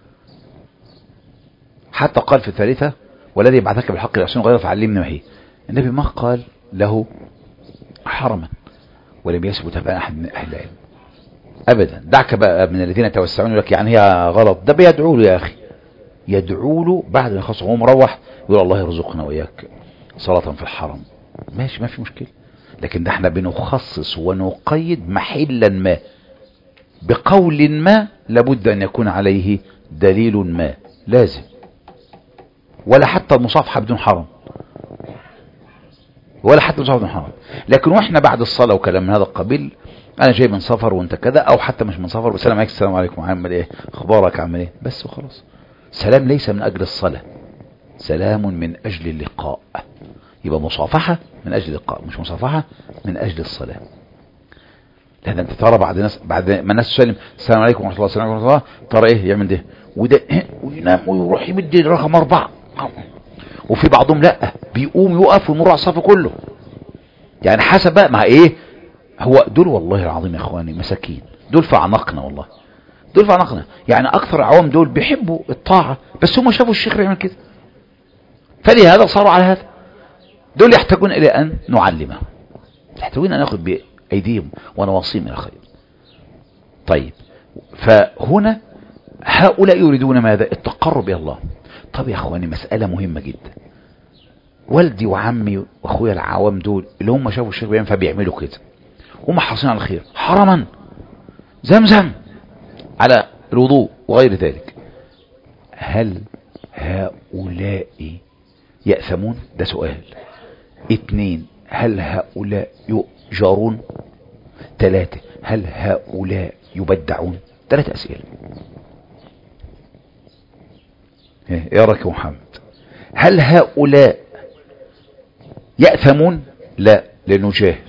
حتى قال في الثالثة والذي بعثك بالحق لأحسن غيره فعلمني ما هي النبي ما قال له حرما ولم يثبت بقى أحد من أهل العلم أبدا دعك بقى من الذين يتوسعون لك يعني هي غلط ده بيدعو له يا أخي يدعو له بعد ما يخلص هو مروح يقول الله يرزقنا وإياك صلاة في الحرم ماشي ما في مشكلة لكن ده احنا بنخصص ونقيد محلا ما بقول ما لابد أن يكون عليه دليل ما لازم ولا حتى المصافحة بدون حرم ولا حتى المصافحة بدون حرم لكن واحنا بعد الصلاة وكلام من هذا القبيل انا جاي من سفر وانت كذا او حتى مش من سفر والسلام عليكم السلام عليكم عامل ايه اخبارك عامل ايه بس وخلاص سلام ليس من اجل الصلاة سلام من اجل اللقاء يبقى مصافحة من اجل اللقاء مش مصافحة من اجل الصلاة لان انت ترى بعد ناس بعد ما الناس تسلم السلام عليكم ورحمه الله السلام ورحمه الله ترى ايه يعمل ده وده وينام ويروح يمد رقم اربعه وفي بعضهم لا بيقوم يقف ويمر على الصف كله يعني حسب بقى مع ايه هو دول والله العظيم يا اخواني مساكين دول في اعناقنا والله دول في اعناقنا يعني اكثر العوام دول بيحبوا الطاعه بس هم شافوا الشيخ بيعمل كده فلهذا صاروا على هذا دول يحتاجون الى ان نعلمهم يحتاجون ان ناخذ بايديهم ونواصيهم الى الخير طيب فهنا هؤلاء يريدون ماذا التقرب الى الله طب يا اخواني مسألة مهمة جدا والدي وعمي واخويا العوام دول اللي هم شافوا الشيخ بيعمل فبيعملوا كده هم حاصلين على الخير حرما زمزم على الوضوء وغير ذلك هل هؤلاء يأثمون ده سؤال اثنين هل هؤلاء يؤجرون ثلاثة هل هؤلاء يبدعون ثلاثة أسئلة ايه رايك يا محمد هل هؤلاء يأثمون لا لأنه جاهل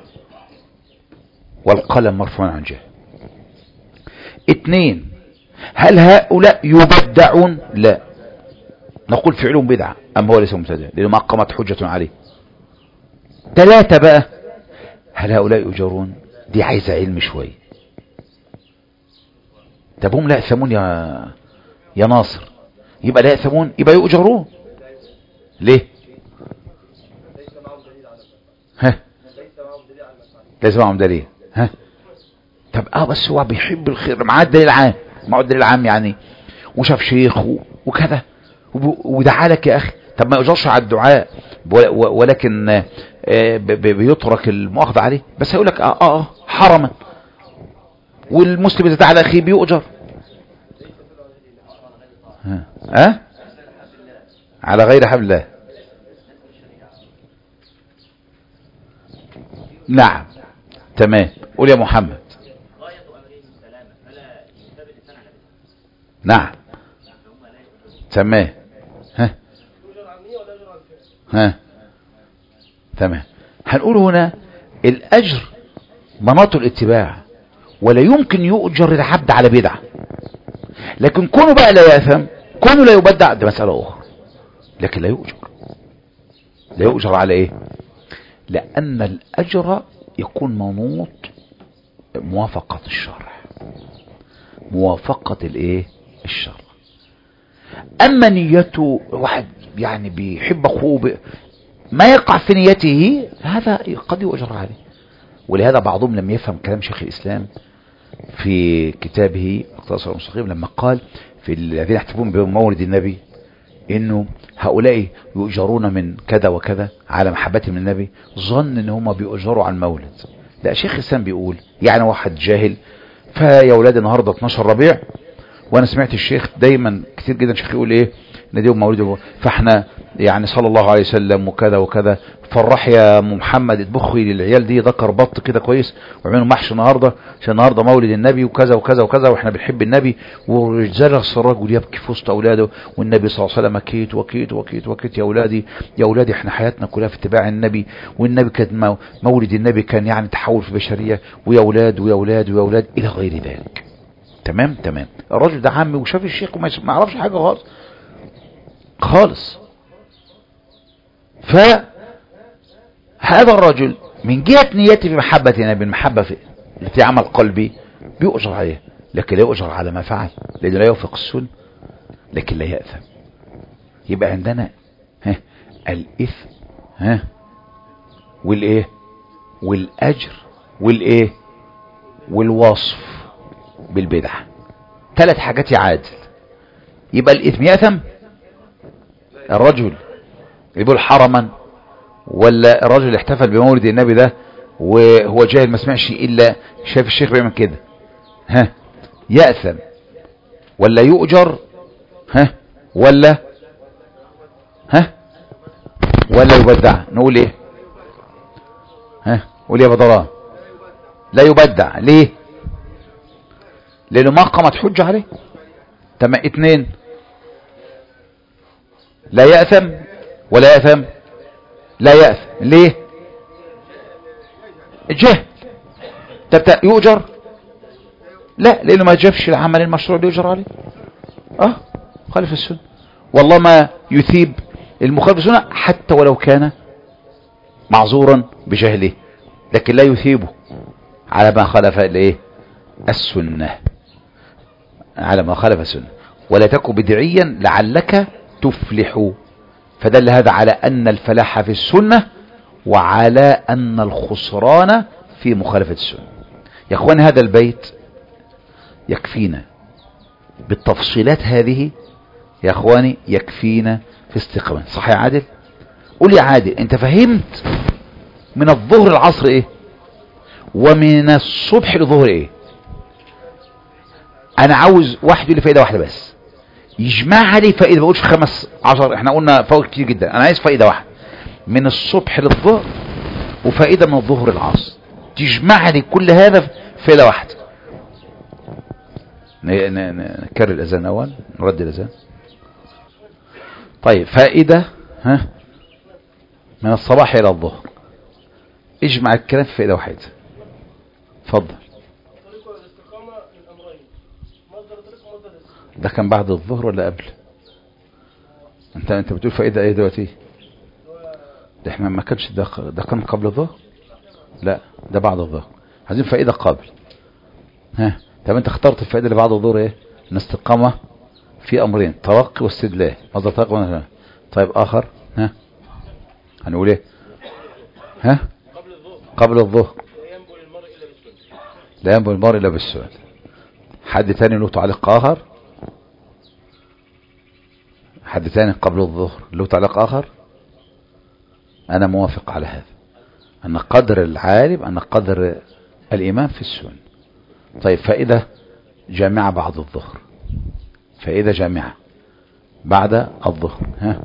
والقلم مرفوع عن جهل اثنين هل هؤلاء يبدعون لا نقول فعلهم بدعة أما هو ليس مبتدع لأنه ما قامت حجة عليه ثلاثة بقى هل هؤلاء يجرون دي عايزة علم شوي طب هم لا يأثمون يا يا ناصر يبقى لا يأثمون يبقى يؤجرون ليه ها ليس معهم دليل ها طب اه بس هو بيحب الخير معاه الدليل العام معاه الدليل العام يعني وشاف شيخ و- وكذا وب- ودعا لك يا اخي طب ما يجرش على الدعاء ول- و- ولكن آه، ب- ب- بيترك المؤاخذة عليه بس هيقول لك اه اه آه، حرما والمسلم اذا دعا على اخيه بيؤجر ها أه؟ على غير حبل الله نعم تمام قول يا محمد نعم تمام ها ها تمام هنقول هنا الأجر مناط الاتباع ولا يمكن يؤجر العبد على بدعة لكن كونه بقى لا يأثم كونه لا يبدع ده مسألة أخرى لكن لا يؤجر لا يؤجر على ايه لأن الأجر يكون منوط موافقة الشرع موافقة الايه الشرع اما نيته واحد يعني بيحب اخوه ب... ما يقع في نيته هذا قد يؤجر عليه ولهذا بعضهم لم يفهم كلام شيخ الاسلام في كتابه اقتصاد المستقيم لما قال في الذين يحتفون بمولد النبي انه هؤلاء يؤجرون من كذا وكذا على محبتهم للنبي ظن ان هم بيؤجروا على المولد لا شيخ الاسلام بيقول يعني واحد جاهل فيا اولاد النهارده 12 ربيع وانا سمعت الشيخ دايما كتير جدا شيخ يقول ايه ان دي مولده فاحنا يعني صلى الله عليه وسلم وكذا وكذا فرح يا ام محمد اطبخي للعيال دي ذكر بط كده كويس واعملوا محشي النهارده عشان النهارده مولد النبي وكذا وكذا وكذا واحنا بنحب النبي ورجال الرجل يبكي في وسط اولاده والنبي صلى الله عليه وسلم اكيد وكيت وكيت وكيت يا اولادي يا اولادي احنا حياتنا كلها في اتباع النبي والنبي كان مولد النبي كان يعني تحول في البشريه ويا اولاد ويا اولاد ويا اولاد الى غير ذلك تمام تمام الراجل ده عمي وشاف الشيخ وما يعرفش حاجه خالص خالص ف هذا الرجل من جهة نيته في محبة النبي المحبة في التي عمل قلبي بيؤجر عليه لكن لا يؤجر على ما فعل لأنه لا يوفق السنة لكن لا يأثم يبقى عندنا ها الإثم ها والإيه والأجر والإيه والوصف بالبدعة ثلاث حاجات يعادل يبقى الإثم يأثم الرجل يقول حرما ولا الرجل اللي احتفل بمولد النبي ده وهو جاهل ما سمعش الا شاف الشيخ بيعمل كده ها يأثم ولا يؤجر ها ولا ها ولا يبدع نقول ايه ها قول يا بدران لا يبدع ليه لانه ما قامت حجة عليه تمام اتنين لا يأثم ولا يأثم لا يأثم ليه جهل تبدأ يؤجر لا لانه ما جابش العمل المشروع اللي يؤجر عليه اه خالف السنة والله ما يثيب المخالف السنة حتى ولو كان معذورا بجهله لكن لا يثيبه على ما خالف الايه السنة على ما خالف السنة ولا تكن بدعيا لعلك تفلح فدل هذا على أن الفلاح في السنة وعلى أن الخسران في مخالفة السنة يا أخوان هذا البيت يكفينا بالتفصيلات هذه يا أخواني يكفينا في استقامة صح يا عادل قول يا عادل انت فهمت من الظهر العصر ايه ومن الصبح لظهر ايه انا عاوز واحد يقول لي فائده واحده بس يجمع لي فائده ما بقولش خمس عشر احنا قلنا فوق كتير جدا انا عايز فائده واحده من الصبح للظهر وفائده من الظهر للعصر تجمع لي كل هذا في فائده واحده نكرر الاذان اول نرد الاذان طيب فائده ها من الصباح الى الظهر اجمع الكلام في فائده واحده اتفضل ده كان بعد الظهر ولا قبل انت انت بتقول فائده ايه دلوقتي ده احنا ما كانش ده ده كان قبل الظهر لا ده بعد الظهر عايزين فائده قبل ها طب انت اخترت الفائده اللي بعد الظهر ايه ان استقامه في امرين ترقي واستدلال مصدر ترقي طيب اخر ها هنقول ايه ها قبل الظهر لا ينبغي المرء إلا بالسؤال حد تاني له تعليق آخر حد تاني قبل الظهر له تعليق آخر أنا موافق على هذا أن قدر العالم أن قدر الإمام في السنة طيب فإذا جامعة بعد الظهر فإذا جامعة بعد الظهر ها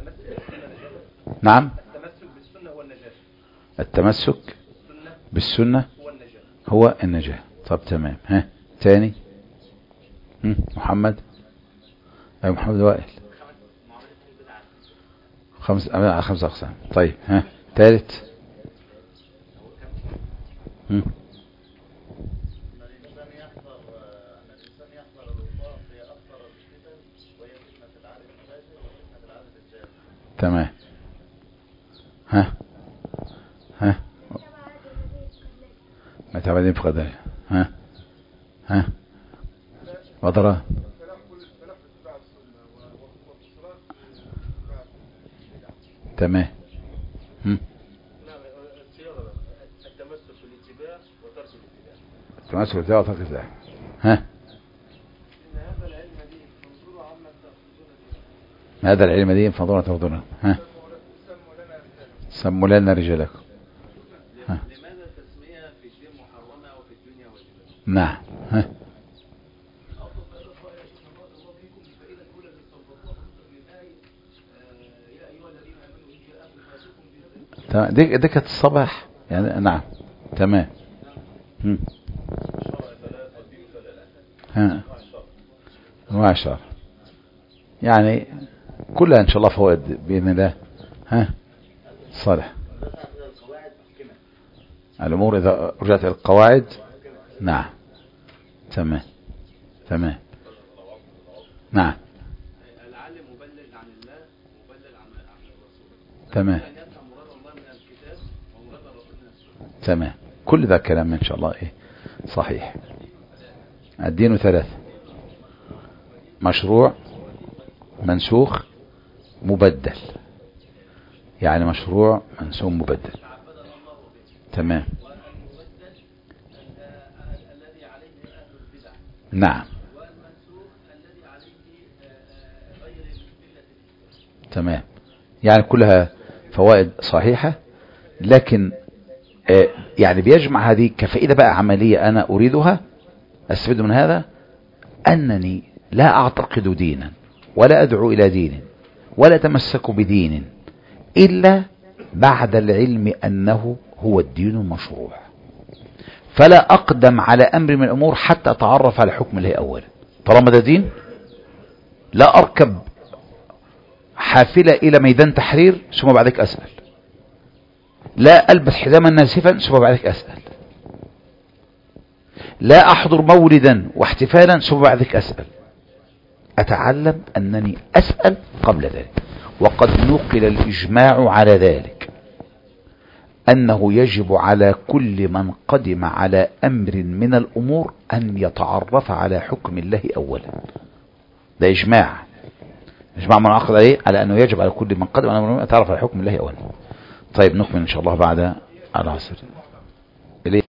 نعم التمسك بالسنة هو النجاة التمسك السنة بالسنة هو النجاة هو النجاة طب تمام ها تاني هم، محمد أي محمد وائل خمس آه، خمس أقسام طيب ها ثالث هم. تمام ها ها متى بعدين في قدر ها ها وضرا تمام هم. نعم الصياغة التمسك بالاتباع وترك الاتباع تمسك بالتابع وترك الزاح ها إن هذا العلم دين فانظروا عما تأخذون به هذا العلم دين فانظرنا تفضلنا ها سموا لنا رجالكم ها. لماذا التسمية في الدين محرمة وفي الدنيا واجبة؟ نعم ها تمام دي دي كانت الصباح يعني نعم تمام هم. ها انواع الشرع يعني كلها ان شاء الله فوائد باذن الله ها صالح الامور اذا رجعت الى القواعد نعم تمام تمام نعم العالم مبلغ عن الله ومبلغ عن عن الرسول تمام أن يفهم مراد الله من الكتاب ومراد الرسول من السنة تمام كل ذا كلام ان شاء الله ايه صحيح الدين ثلاثة مشروع منسوخ مبدل يعني مشروع منسوخ مبدل تمام الذي عليه أهل البدع نعم والمنسوخ الذي عليه غير ملة الإسلام تمام يعني كلها فوائد صحيحة لكن آه، يعني بيجمع هذه كفائدة بقى عملية أنا أريدها أستفيد من هذا أنني لا أعتقد دينا ولا أدعو إلى دين ولا أتمسك بدين إلا بعد العلم أنه هو الدين المشروع فلا أقدم على أمر من الأمور حتى أتعرف على حكم الله أولا طالما ده دين لا أركب حافلة إلى ميدان تحرير ثم بعدك أسأل لا ألبس حزاما ناسفا ثم بعدك أسأل لا أحضر مولدا واحتفالا ثم بعدك أسأل أتعلم أنني أسأل قبل ذلك وقد نقل الإجماع على ذلك أنه يجب على كل من قدم على أمر من الأمور أن يتعرف على حكم الله أولا ده إجماع إجماع منعقد عليه على أنه يجب على كل من قدم على أمر من الأمور أن يتعرف على حكم الله أولا طيب نكمل إن شاء الله بعد العصر